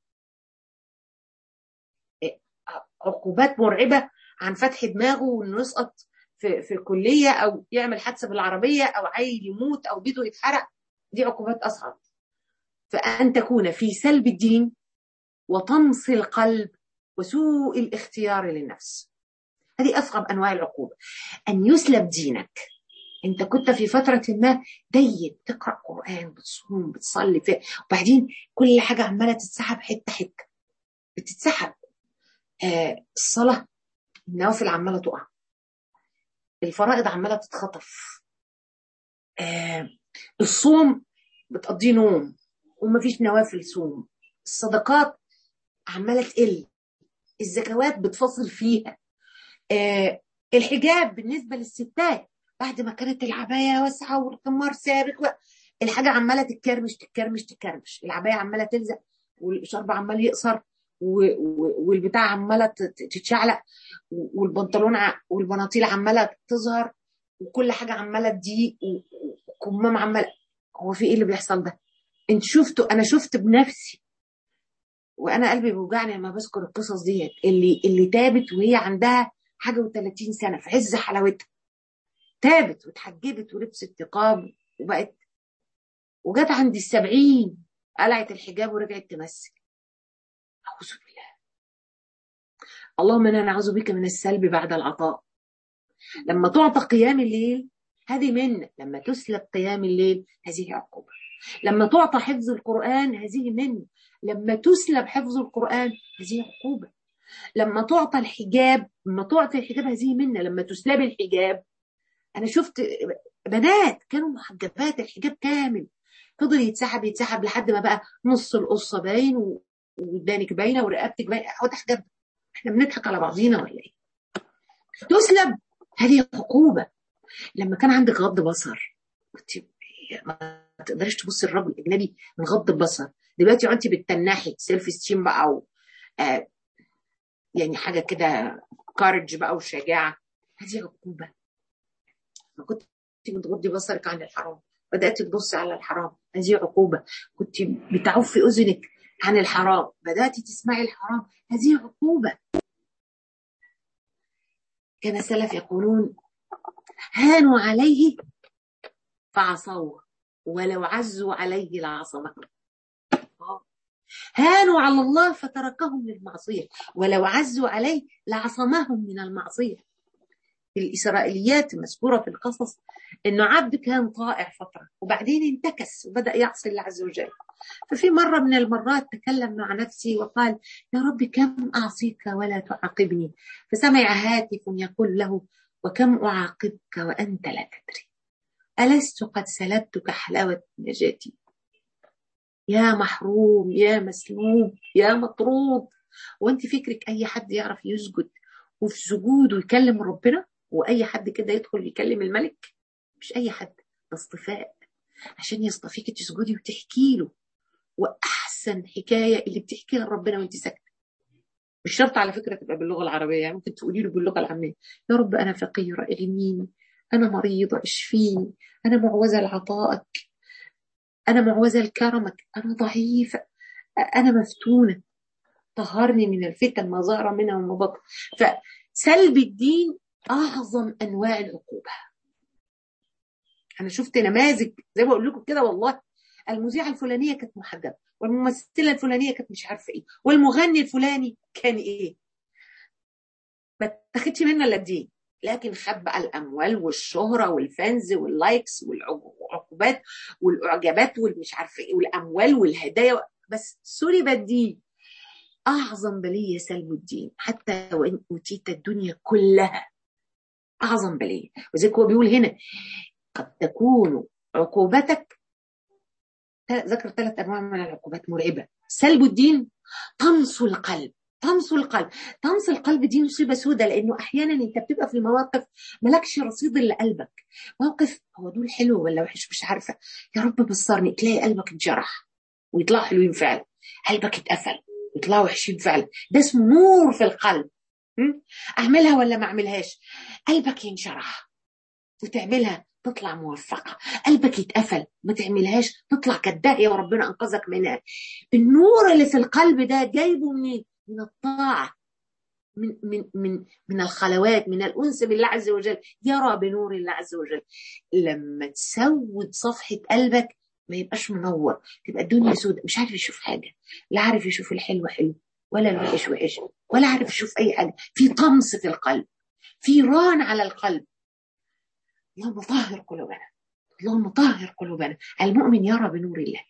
عقوبات مرعبه عن فتح دماغه وانه يسقط في في كليه او يعمل حادثه بالعربيه او عيل يموت او بيته يتحرق دي عقوبات اصعب فان تكون في سلب الدين وطمس القلب وسوء الاختيار للنفس هذه اصعب انواع العقوبه ان يسلب دينك انت كنت في فتره ما دين تقرا قران بتصوم بتصلي فيه وبعدين كل حاجه عماله تتسحب حته حته بتتسحب آه الصلاه النوافل عماله تقع الفرائض عماله تتخطف آه الصوم بتقضيه نوم ومفيش نوافل صوم الصدقات عماله تقل الزكوات بتفصل فيها آه الحجاب بالنسبه للستات بعد ما كانت العبايه واسعه والخمار سابق و... الحاجه عماله تتكرمش تتكرمش تتكرمش العبايه عماله تلزق والشرب عمال يقصر و... و... والبتاع عماله تتشعلق والبنطلون ع... والبناطيل عماله تظهر وكل حاجه عماله تضيق وكمام عمال هو في ايه اللي بيحصل ده؟ انت شفتوا انا شفت بنفسي وانا قلبي بيوجعني لما بذكر القصص ديت اللي اللي تابت وهي عندها حاجه و30 سنه في عز حلاوتها تابت واتحجبت ولبست نقاب وبقت وجت عند السبعين قلعت الحجاب ورجعت تمثل اعوذ بالله اللهم انا نعوذ بك من السلب بعد العطاء لما تعطى قيام الليل هذه منة لما تسلب قيام الليل هذه عقوبة لما تعطى حفظ القرآن هذه منة لما تسلب حفظ القرآن هذه عقوبة لما تعطى الحجاب لما تعطي الحجاب هذه منة لما تسلب الحجاب أنا شفت بنات كانوا محجبات الحجاب كامل فضل يتسحب يتسحب لحد ما بقى نص القصة باين ودانك باينة ورقبتك باينة هو ده حجاب احنا بنضحك على بعضينا ولا ايه؟ تسلب هذه عقوبة لما كان عندك غض بصر كنت ما تقدرش تبص الرجل الاجنبي من غض البصر دلوقتي انت بتتنحي سيلف ستيم بقى او آه يعني حاجه كده كارج بقى وشجاعه هذه عقوبه ما كنت بتغضي بصرك عن الحرام بدات تبص على الحرام هذه عقوبه كنت بتعفي اذنك عن الحرام بدات تسمعي الحرام هذه عقوبه كان السلف يقولون هانوا عليه فعصوه ولو عزوا عليه لعصمه هانوا على الله فتركهم للمعصية ولو عزوا عليه لعصمهم من المعصية في الإسرائيليات المذكورة في القصص إنه عبد كان طائع فترة وبعدين انتكس وبدأ يعصي الله عز وجل ففي مرة من المرات تكلم مع نفسي وقال يا رب كم أعصيك ولا تعاقبني فسمع هاتف يقول له وكم أعاقبك وأنت لا تدري ألست قد سلبتك حلاوة نجاتي يا محروم يا مسلوب يا مطرود وانت فكرك اي حد يعرف يسجد وفي سجوده يكلم ربنا واي حد كده يدخل يكلم الملك مش اي حد ده اصطفاء عشان يصطفيك تسجدي وتحكي له واحسن حكايه اللي بتحكيها لربنا وانت ساكته مش شرط على فكره تبقى باللغه العربيه يعني ممكن تقولي له باللغه العاميه يا رب انا فقيره اغنيني انا مريضه اشفيني انا معوزه لعطائك أنا معوزة لكرمك أنا ضعيفة أنا مفتونة طهرني من الفتن ما ظهر منها وما بطن فسلب الدين أعظم أنواع العقوبة أنا شفت نماذج زي ما بقول لكم كده والله المذيعة الفلانية كانت محجبة والممثلة الفلانية كانت مش عارفة إيه والمغني الفلاني كان إيه ما تاخدش منه إلا الدين لكن خد بقى الاموال والشهره والفانز واللايكس والعقوبات والاعجابات والمش عارفه ايه والاموال والهدايا بس سوري الدين اعظم بليه سلب الدين حتى وان اوتيت الدنيا كلها اعظم بليه وزي هو بيقول هنا قد تكون عقوبتك ذكر ثلاث انواع من العقوبات مرعبه سلب الدين طمس القلب طمس القلب طمس القلب دي مصيبه سودة لانه احيانا انت بتبقى في مواقف مالكش رصيد الا قلبك موقف هو دول حلو ولا وحش مش عارفه يا رب بصرني تلاقي قلبك اتجرح ويطلع حلوين فعلا قلبك اتقفل ويطلعوا وحشين فعلا ده اسمه نور في القلب اعملها ولا ما اعملهاش قلبك ينشرح وتعملها تطلع موفقة قلبك يتقفل ما تعملهاش تطلع كداهية وربنا أنقذك منها النور اللي في القلب ده جايبه منين من الطاعة من من من من الخلوات من الانس بالله عز وجل يرى بنور الله عز وجل لما تسود صفحه قلبك ما يبقاش منور تبقى الدنيا سوداء مش عارف يشوف حاجه لا عارف يشوف الحلو حلو ولا الوحش وحش ولا عارف يشوف اي حاجه في طمس في القلب في ران على القلب اللهم طهر قلوبنا اللهم طهر قلوبنا المؤمن يرى بنور الله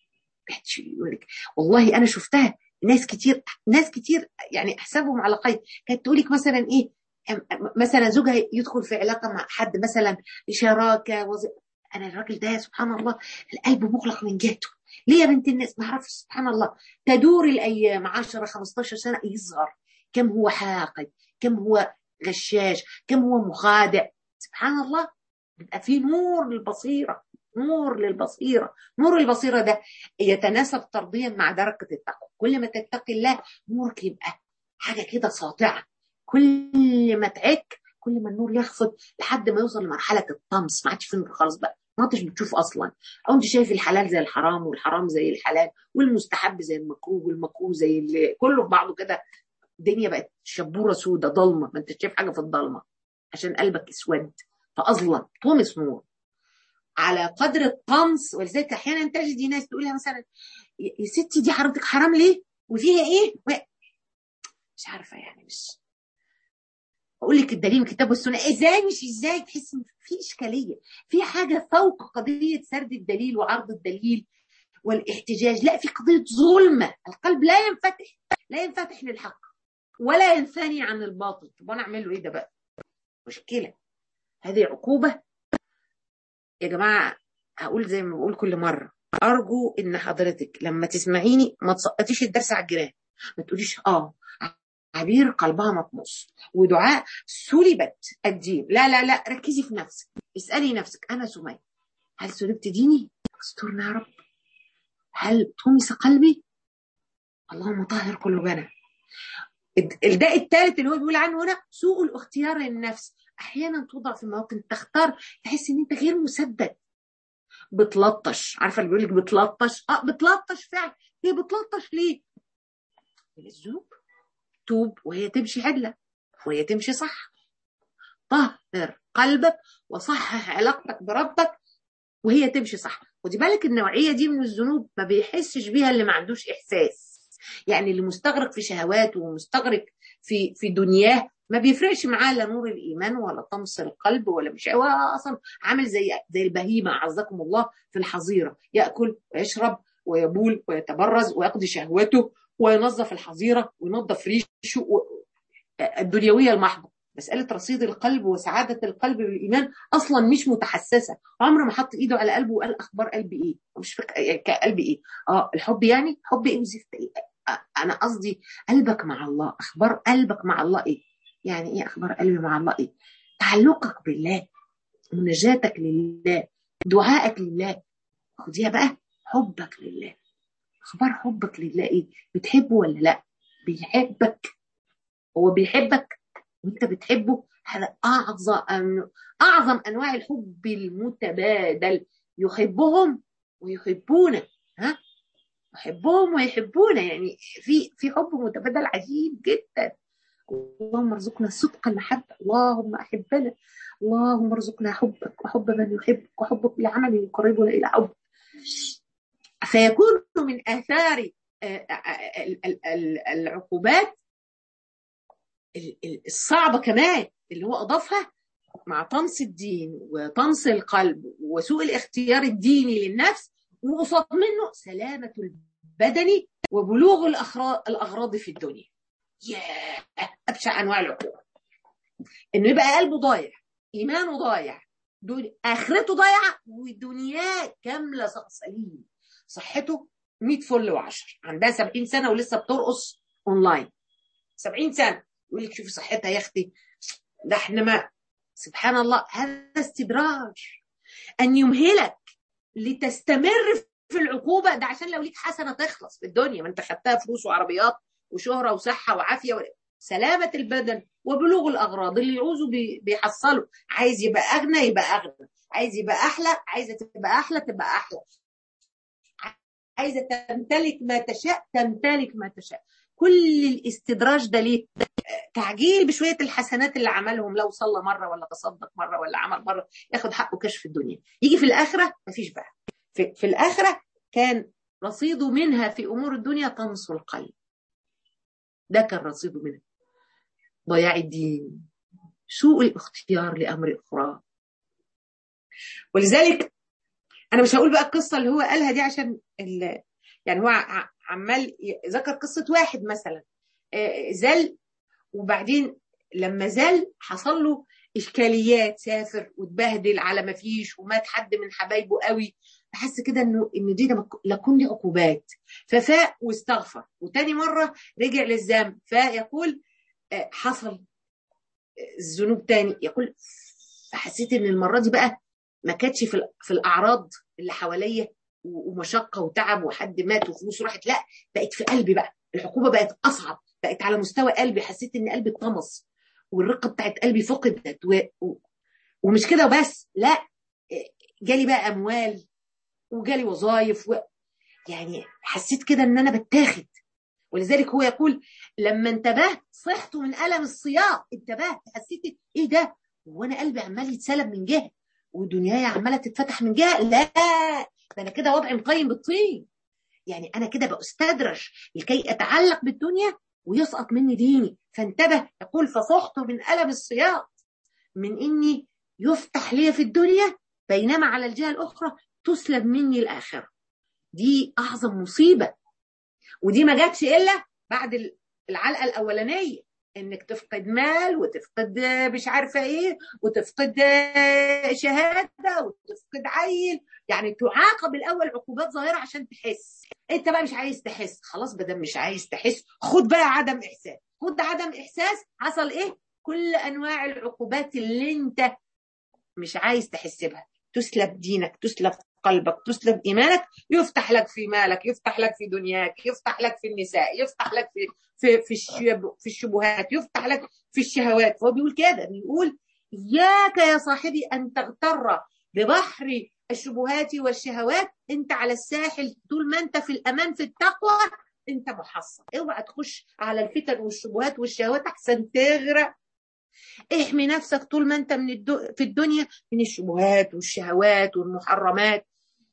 والله انا شفتها ناس كتير ناس كتير يعني احسبهم على قيد كانت تقول لك مثلا ايه مثلا زوجها يدخل في علاقه مع حد مثلا شراكه وز... انا الراجل ده سبحان الله القلب مغلق من جهته ليه يا بنت الناس ما اعرفش سبحان الله تدور الايام 10 15 سنه يظهر كم هو حاقد كم هو غشاش كم هو مخادع سبحان الله بيبقى في نور للبصيره نور للبصيرة نور البصيرة ده يتناسب طرديا مع درجة التقوى كل ما تتقي الله نورك يبقى حاجة كده ساطعة كل ما تعك كل ما النور يخفض لحد ما يوصل لمرحلة الطمس ما عادش في نور خالص بقى ما عادش بتشوف اصلا او انت شايف الحلال زي الحرام والحرام زي الحلال والمستحب زي المكروه والمكروه زي اللي كله في بعضه كده الدنيا بقت شبوره سودة ضلمه ما انت شايف حاجه في الضلمه عشان قلبك اسود فاظلم طمس نور على قدر الطمس ولذلك احيانا تجدي ناس تقولها مثلا يا ستي دي حضرتك حرام ليه وفيها ايه مش عارفه يعني مش اقول لك الدليل من الكتاب والسنه ازاي مش ازاي تحس ان في اشكاليه في حاجه فوق قضيه سرد الدليل وعرض الدليل والاحتجاج لا في قضيه ظلمه القلب لا ينفتح لا ينفتح للحق ولا ينثني عن الباطل طب انا اعمل له ايه ده بقى مشكله هذه عقوبه يا جماعه هقول زي ما بقول كل مره ارجو ان حضرتك لما تسمعيني ما تسقطيش الدرس على الجيران ما تقوليش اه عبير قلبها مطموس ودعاء سلبت الدين لا لا لا ركزي في نفسك اسالي نفسك انا سمية هل سلبت ديني استرنا يا رب هل طمس قلبي اللهم طهر قلوبنا الداء الثالث اللي هو بيقول عنه هنا سوء الاختيار للنفس احيانا توضع في مواقف تختار تحس ان انت غير مسدد بتلطش عارفه اللي بيقول لك بتلطش اه بتلطش فعلا هي بتلطش ليه؟ الذنوب توب وهي تمشي عدله وهي تمشي صح طهر قلبك وصحح علاقتك بربك وهي تمشي صح خدي بالك النوعيه دي من الذنوب ما بيحسش بيها اللي ما عندوش احساس يعني اللي مستغرق في شهواته ومستغرق في في دنياه ما بيفرقش معاه لا نور الايمان ولا طمس القلب ولا مش هو اصلا عامل زي زي البهيمه اعزكم الله في الحظيره ياكل ويشرب ويبول ويتبرز ويقضي شهوته وينظف الحظيره وينظف ريشه الدنيويه المحضه مسألة رصيد القلب وسعادة القلب بالإيمان أصلا مش متحسسة عمره ما حط إيده على قلبه وقال أخبار قلبي إيه مش فاكر قلبي إيه آه الحب يعني حب إيه وزفت إيه أنا قصدي قلبك مع الله أخبار قلبك مع الله إيه يعني إيه أخبار قلبي مع الله إيه تعلقك بالله مناجاتك لله دعائك لله خديها بقى حبك لله اخبار حبك لله ايه بتحبه ولا لا بيحبك هو بيحبك وانت بتحبه هذا اعظم اعظم انواع الحب المتبادل يحبهم ويحبونه ها يحبهم ويحبونه يعني في في حب متبادل عجيب جدا اللهم ارزقنا صدق المحبه اللهم احبنا اللهم ارزقنا حبك وحب من يحبك وحب كل عمل يقربنا الى حبك فيكون من اثار العقوبات الصعبه كمان اللي هو اضافها مع طمس الدين وطمس القلب وسوء الاختيار الديني للنفس وقصاد منه سلامه البدن وبلوغ الاغراض في الدنيا ياه ابشع انواع العقوبه انه يبقى قلبه ضايع ايمانه ضايع اخرته ضايعه ودنياه كامله سليم صحته 100 فل و10 عندها 70 سنه ولسه بترقص اونلاين 70 سنه يقول لك شوفي صحتها يا اختي ده احنا ما سبحان الله هذا استدراج ان يمهلك لتستمر في العقوبه ده عشان لو ليك حسنه تخلص في الدنيا ما انت خدتها فلوس وعربيات وشهره وصحه وعافيه و... سلامه البدن وبلوغ الاغراض اللي يعوزوا بي... بيحصلوا عايز يبقى اغنى يبقى اغنى عايز يبقى احلى عايزه تبقى احلى تبقى احلى عايزه تمتلك ما تشاء تمتلك ما تشاء كل الاستدراج ده ليه تعجيل بشويه الحسنات اللي عملهم لو صلى مره ولا تصدق مره ولا عمل مره ياخد حقه كشف الدنيا يجي في الاخره مفيش بقى في, في الاخره كان رصيده منها في امور الدنيا طمس القلب ده كان رصيده منها ضياع الدين سوء الاختيار لامر اخرى ولذلك انا مش هقول بقى القصه اللي هو قالها دي عشان يعني هو عمال ذكر قصه واحد مثلا زل وبعدين لما زل حصل له اشكاليات سافر واتبهدل على ما فيش ومات حد من حبايبه قوي فحس كده انه ان دي لكن دي عقوبات ففاق واستغفر وتاني مره رجع للذنب فيقول حصل الذنوب تاني يقول فحسيت ان المره دي بقى ما كانتش في في الاعراض اللي حواليا ومشقه وتعب وحد مات وفلوس راحت لا بقت في قلبي بقى العقوبه بقت اصعب بقت على مستوى قلبي حسيت ان قلبي اتطمس والرقه بتاعت قلبي فقدت و... و... ومش كده وبس لا جالي بقى اموال وجالي وظايف و... يعني حسيت كده ان انا بتاخد ولذلك هو يقول لما انتبهت صحت من الم الصيام انتبهت حسيت ايه ده وانا قلبي عمال يتسلب من جهه ودنياي عماله تتفتح من جهه لا ده انا كده وضعي مقيم بالطين يعني انا كده بستدرج لكي اتعلق بالدنيا ويسقط مني ديني فانتبه يقول فصحت من ألم الصياط من إني يفتح لي في الدنيا بينما على الجهة الأخرى تسلب مني الآخرة دي أعظم مصيبة ودي ما جاتش إلا بعد العلقة الأولانية انك تفقد مال وتفقد مش عارفه ايه وتفقد شهاده وتفقد عيل يعني تعاقب الاول عقوبات ظاهره عشان تحس انت بقى مش عايز تحس خلاص بدل مش عايز تحس خد بقى عدم احساس خد عدم احساس حصل ايه كل انواع العقوبات اللي انت مش عايز تحس بها تسلب دينك تسلب قلبك تسلب ايمانك يفتح لك في مالك يفتح لك في دنياك يفتح لك في النساء يفتح لك في في في, في الشبهات يفتح لك في الشهوات فهو بيقول كده بيقول اياك يا صاحبي ان تغتر ببحر الشبهات والشهوات انت على الساحل طول ما انت في الامان في التقوى انت محصن اوعى تخش على الفتن والشبهات والشهوات احسن تغرق احمي نفسك طول ما انت من الدو... في الدنيا من الشبهات والشهوات والمحرمات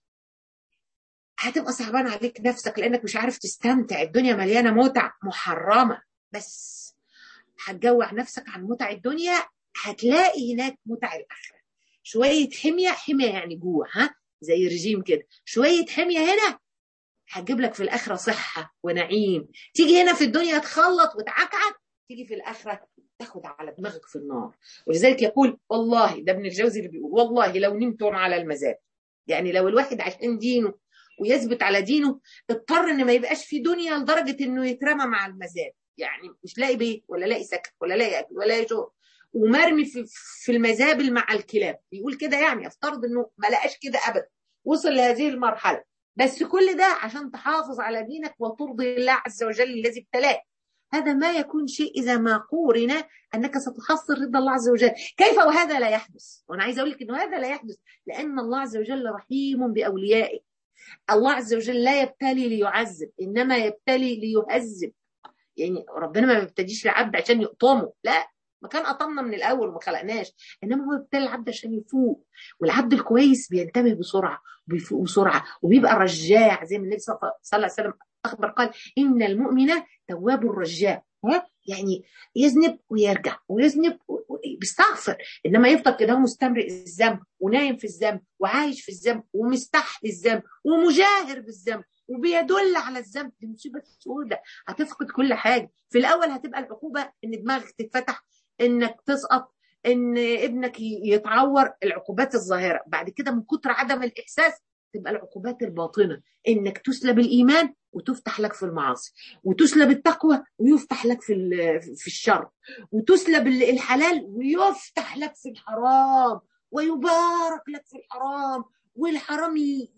هتبقى صعبان عليك نفسك لانك مش عارف تستمتع الدنيا مليانه متع محرمه بس هتجوع نفسك عن متع الدنيا هتلاقي هناك متع الاخره شويه حميه حميه يعني جوع ها زي رجيم كده شويه حميه هنا هتجيب لك في الاخره صحه ونعيم تيجي هنا في الدنيا تخلط وتعكعك تيجي في الاخره تاخد على دماغك في النار ولذلك يقول والله ده ابن الجوزي اللي بيقول والله لو نمتم على المزاد يعني لو الواحد عشان دينه ويثبت على دينه اضطر ان ما يبقاش في دنيا لدرجه انه يترمى مع المزاد يعني مش لاقي بيت ولا لاقي سكن ولا لاقي اكل ولا لاقي شغل ومرمي في, في المزابل مع الكلاب بيقول كده يعني افترض انه ما لقاش كده ابدا وصل لهذه المرحله بس كل ده عشان تحافظ على دينك وترضي الله عز وجل الذي ابتلاك هذا ما يكون شيء إذا ما قورن أنك ستحصل رضا الله عز وجل كيف وهذا لا يحدث وأنا عايز أقول لك أنه هذا لا يحدث لأن الله عز وجل رحيم بأوليائه الله عز وجل لا يبتلي ليعذب إنما يبتلي ليهذب يعني ربنا ما بيبتديش العبد عشان يقطمه لا ما كان قطمنا من الاول وما خلقناش انما هو ابتلى العبد عشان يفوق والعبد الكويس بينتبه بسرعه وبيفوق بسرعه وبيبقى رجاع زي ما النبي صلى الله عليه وسلم اخبر قال ان المؤمن تواب رجاع ها يعني يذنب ويرجع ويذنب بيستغفر انما يفضل كده مستمرئ الذنب ونايم في الذنب وعايش في الذنب ومستحي الذنب ومجاهر بالذنب وبيدل على الذنب دي مصيبه سوداء هتفقد كل حاجه في الاول هتبقى العقوبه ان دماغك تتفتح انك تسقط ان ابنك يتعور العقوبات الظاهره بعد كده من كتر عدم الاحساس تبقى العقوبات الباطنه انك تسلب الايمان وتفتح لك في المعاصي وتسلب التقوى ويفتح لك في في الشر وتسلب الحلال ويفتح لك في الحرام ويبارك لك في الحرام والحرام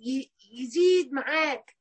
يزيد معاك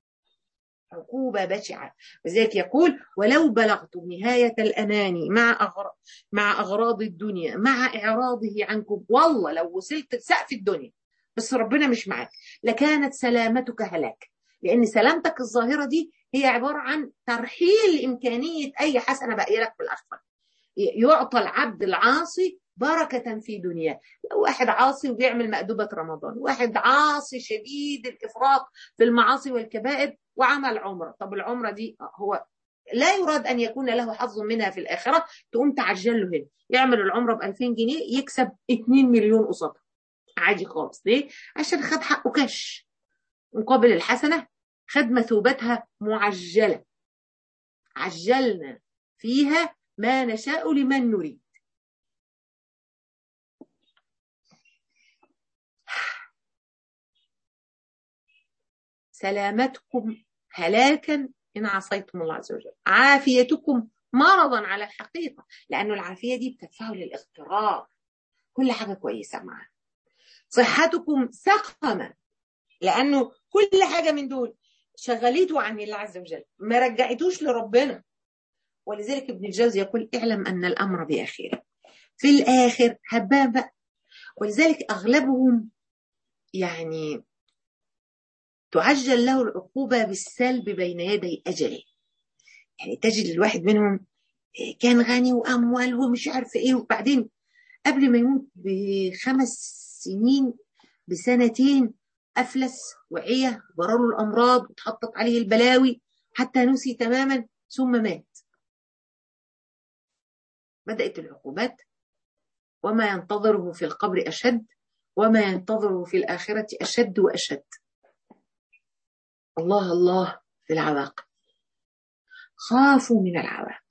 عقوبة بشعة وذلك يقول ولو بلغتم نهاية الأمان مع أغراض مع أغراض الدنيا مع إعراضه عنكم والله لو وصلت لسقف الدنيا بس ربنا مش معاك لكانت سلامتك هلاك لأن سلامتك الظاهرة دي هي عبارة عن ترحيل إمكانية أي حسنة باقية لك في الآخرة يعطى العبد العاصي بركة في دنياه لو واحد عاصي وبيعمل مأدوبة رمضان واحد عاصي شديد الإفراط في المعاصي والكبائر وعمل عمرة طب العمرة دي هو لا يراد أن يكون له حظ منها في الآخرة تقوم تعجل له هنا يعمل العمرة ب 2000 جنيه يكسب 2 مليون قصادها عادي خالص ليه؟ عشان خد حقه كاش مقابل الحسنة خد مثوبتها معجلة عجلنا فيها ما نشاء لمن نريد سلامتكم هلاكا إن عصيتم الله عز وجل عافيتكم مرضا على الحقيقة لأنه العافية دي بتدفعه للاغترار كل حاجة كويسة معاه صحتكم سقما لأنه كل حاجة من دول شغليته عن الله عز وجل ما رجعتوش لربنا ولذلك ابن الجوزي يقول اعلم أن الأمر بأخيره في الآخر هبان بقى ولذلك أغلبهم يعني تعجل له العقوبة بالسلب بين يدي أجله يعني تجد الواحد منهم كان غني وأموال ومش عارف إيه وبعدين قبل ما يموت بخمس سنين بسنتين افلس وعيه ضرر الامراض وتحطت عليه البلاوي حتى نسي تماما ثم مات بدات العقوبات وما ينتظره في القبر اشد وما ينتظره في الاخره اشد واشد الله الله في العواقب خافوا من العواقب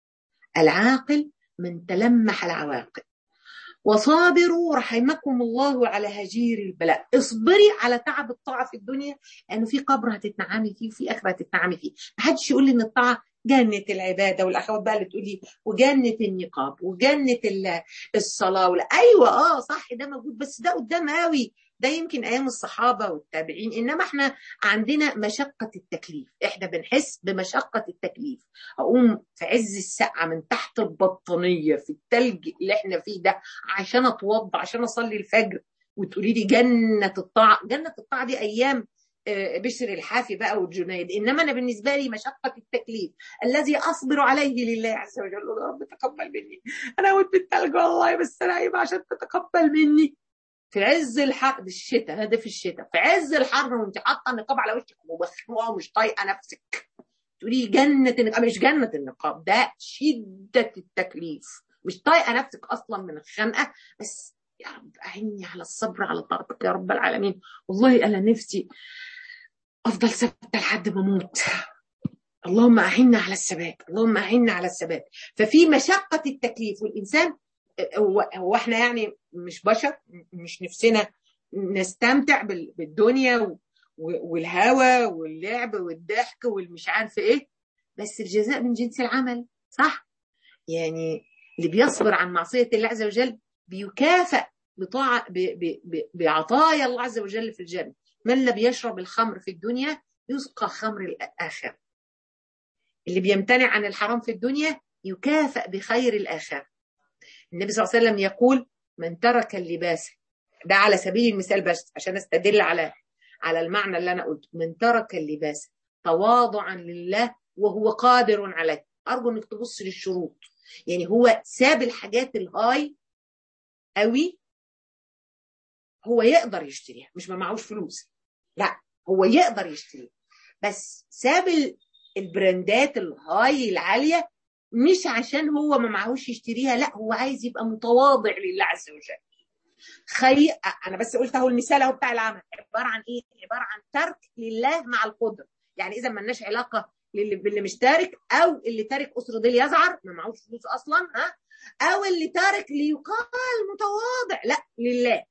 العاقل من تلمح العواقب وصابروا رحمكم الله على هجير البلاء اصبري على تعب الطاعة في الدنيا لأنه في قبر هتتنعمي فيه وفي آخرة هتتنعمي فيه ما حدش يقول لي إن الطاعة جنة العبادة والأخوات بقى اللي تقول لي وجنة النقاب وجنة الصلاة ولا أيوة آه صح ده موجود بس ده قدام قوي ده يمكن ايام الصحابه والتابعين انما احنا عندنا مشقه التكليف احنا بنحس بمشقه التكليف اقوم في عز السقعه من تحت البطانيه في التلج اللي احنا فيه ده عشان اتوضى عشان اصلي الفجر وتقولي لي جنه الطاعه جنه الطاعه دي ايام بشر الحافي بقى والجنيد انما انا بالنسبه لي مشقه التكليف الذي اصبر عليه لله عز وجل يا رب تقبل مني انا قلت بالتلج والله بس انا عشان تتقبل مني في عز الحر الشتاء هذا في الشتاء في عز الحر وانت حاطه النقاب على وشك ومخنوقه ومش طايقه نفسك تقولي جنه النقاب مش جنه النقاب ده شده التكليف مش طايقه نفسك اصلا من الخنقه بس يا رب اعني على الصبر على طاعتك يا رب العالمين والله انا نفسي افضل ثابته لحد ما اموت اللهم اعنا على الثبات اللهم اعنا على الثبات ففي مشقه التكليف والانسان هو احنا يعني مش بشر مش نفسنا نستمتع بالدنيا والهوى واللعب والضحك والمش عارفه ايه بس الجزاء من جنس العمل صح يعني اللي بيصبر عن معصيه الله عز وجل بيكافئ بطاعه بعطايا الله عز وجل في الجنه من لم يشرب الخمر في الدنيا يسقى خمر الاخره اللي بيمتنع عن الحرام في الدنيا يكافئ بخير الاخره النبي صلى الله عليه وسلم يقول من ترك اللباس ده على سبيل المثال بس عشان استدل على على المعنى اللي انا قلته من ترك اللباس تواضعا لله وهو قادر عليه ارجو انك تبص للشروط يعني هو ساب الحاجات الهاي قوي هو يقدر يشتريها مش ما معهوش فلوس لا هو يقدر يشتريها بس ساب البراندات الهاي العاليه مش عشان هو ما معهوش يشتريها لا هو عايز يبقى متواضع لله عز وجل خي انا بس قلت اهو المثال اهو بتاع العمل عباره عن ايه عباره عن ترك لله مع القدره يعني اذا ما لناش علاقه باللي مش تارك او اللي تارك اسره دي يزعر ما معهوش فلوس اصلا ها او اللي تارك ليقال متواضع لا لله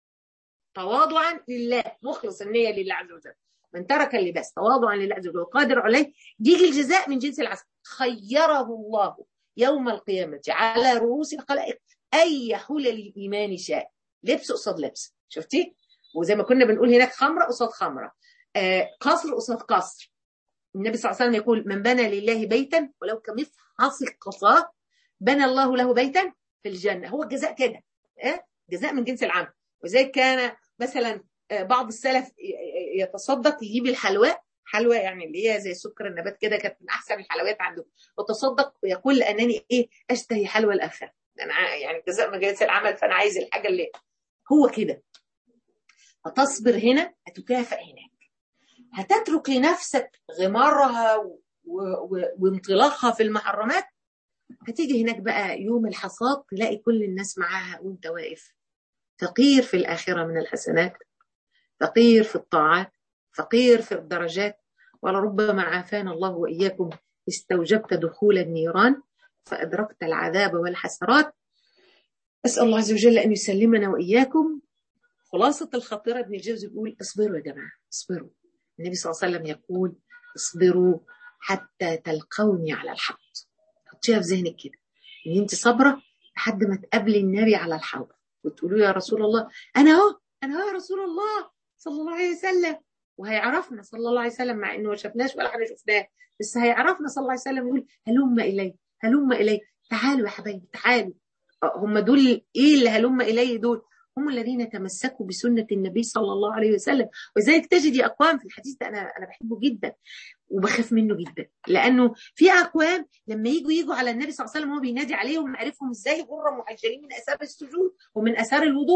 تواضعا لله مخلص النيه لله عز وجل من ترك اللباس تواضعا لله عز وجل قادر عليه يجي الجزاء من جنس العسل خيره الله يوم القيامة على رؤوس الخلائق أي حلل الإيمان شاء لبس قصاد لبس شفتي وزي ما كنا بنقول هناك خمرة قصاد خمرة آه قصر قصاد قصر النبي صلى الله عليه وسلم يقول من بنى لله بيتا ولو كمفحص القصاء بنى الله له بيتا في الجنة هو الجزاء كده آه جزاء من جنس العمل وزي كان مثلا بعض السلف يتصدق يجيب الحلواء حلوى يعني اللي هي زي سكر النبات كده كانت من احسن الحلويات عنده وتصدق ويقول لانني ايه اشتهي حلوى الاخره انا يعني جزاء من جنس العمل فانا عايز الحاجه اللي هو كده هتصبر هنا هتكافئ هناك هتترك لنفسك غمارها وانطلاقها في المحرمات هتيجي هناك بقى يوم الحصاد تلاقي كل الناس معاها وانت واقف فقير في الآخرة من الحسنات فقير في الطاعات فقير في الدرجات ولربما عافانا الله وإياكم استوجبت دخول النيران فأدركت العذاب والحسرات أسأل الله عز وجل أن يسلمنا وإياكم خلاصة الخطيرة ابن الجوزي بيقول اصبروا يا جماعة اصبروا النبي صلى الله عليه وسلم يقول اصبروا حتى تلقوني على الحوض حطيها في ذهنك كده ان انت صابره لحد ما تقابلي النبي على الحوض وتقولوا يا رسول الله انا اهو انا اهو يا رسول الله صلى الله عليه وسلم وهيعرفنا صلى الله عليه وسلم مع انه ما شفناش ولا حاجه شفناه بس هيعرفنا صلى الله عليه وسلم يقول هلم الي هلم الي تعالوا يا حبايبي تعالوا هم دول ايه اللي هلم الي دول هم الذين تمسكوا بسنة النبي صلى الله عليه وسلم وذلك تجدي أقوام في الحديث ده أنا أنا بحبه جدا وبخاف منه جدا لأنه في أقوام لما يجوا يجوا على النبي صلى الله عليه وسلم وهو بينادي عليهم عرفهم إزاي غرة محجلين من أثار السجود ومن أثار الوضوء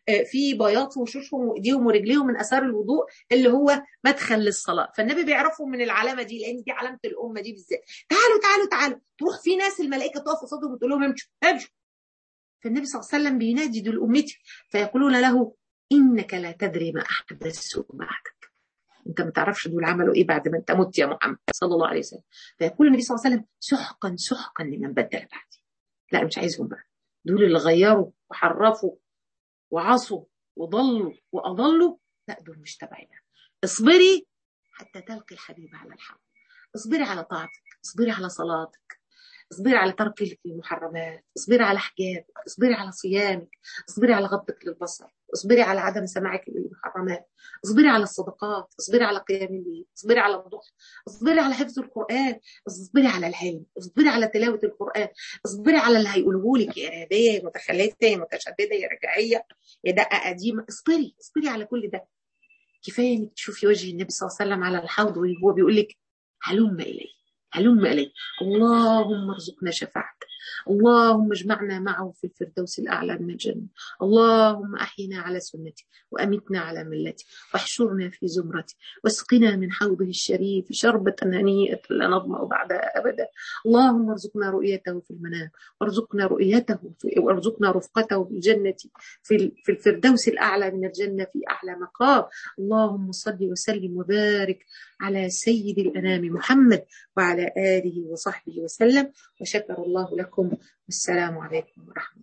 في بياض في وشوشهم وايديهم ورجليهم من اثار الوضوء اللي هو مدخل للصلاه فالنبي بيعرفهم من العلامه دي لان دي علامه الامه دي بالذات تعالوا تعالوا تعالوا تروح في ناس الملائكه تقف قصادهم وتقول لهم امشوا امشوا فالنبي صلى الله عليه وسلم بينادي دول امتي فيقولون له انك لا تدري ما احدثوا بعدك انت ما تعرفش دول عملوا ايه بعد ما انت مت يا محمد صلى الله عليه وسلم فيقول النبي صلى الله عليه وسلم سحقا سحقا لمن بدل بعدي لا مش عايزهم بقى دول اللي غيروا وحرفوا وعصوا وضلوا واضلوا لا دول مش تبعي اصبري حتى تلقي الحبيب على الحق اصبري على طاعتك اصبري على صلاتك اصبري على ترك المحرمات اصبري على حجابك اصبري على صيامك اصبري على غضك للبصر اصبري على عدم سماعك للمحرمات اصبري على الصدقات اصبري على قيام الليل اصبري على الضحى اصبري على حفظ القران اصبري على العلم اصبري على تلاوه القران اصبري على اللي هيقوله لك يا ارهابيه يا متخلفه يا متشدده يا رجعيه يا دقه قديمه اصبري اصبري على كل ده كفايه انك تشوفي وجه النبي صلى الله عليه وسلم على الحوض وهو بيقول لك هلم الي هلم الي اللهم ارزقنا شفاعتك اللهم اجمعنا معه في الفردوس الأعلى من الجنة اللهم أحينا على سنته وأمتنا على ملته واحشرنا في زمرته واسقنا من حوضه الشريف شربة هنيئة لا نظمأ بعدها أبدا اللهم ارزقنا رؤيته في المنام وارزقنا رؤيته في وارزقنا رفقته في الجنة في في الفردوس الأعلى من الجنة في أعلى مقام اللهم صل وسلم وبارك على سيد الأنام محمد وعلى آله وصحبه وسلم وشكر الله لكم والسلام عليكم ورحمة الله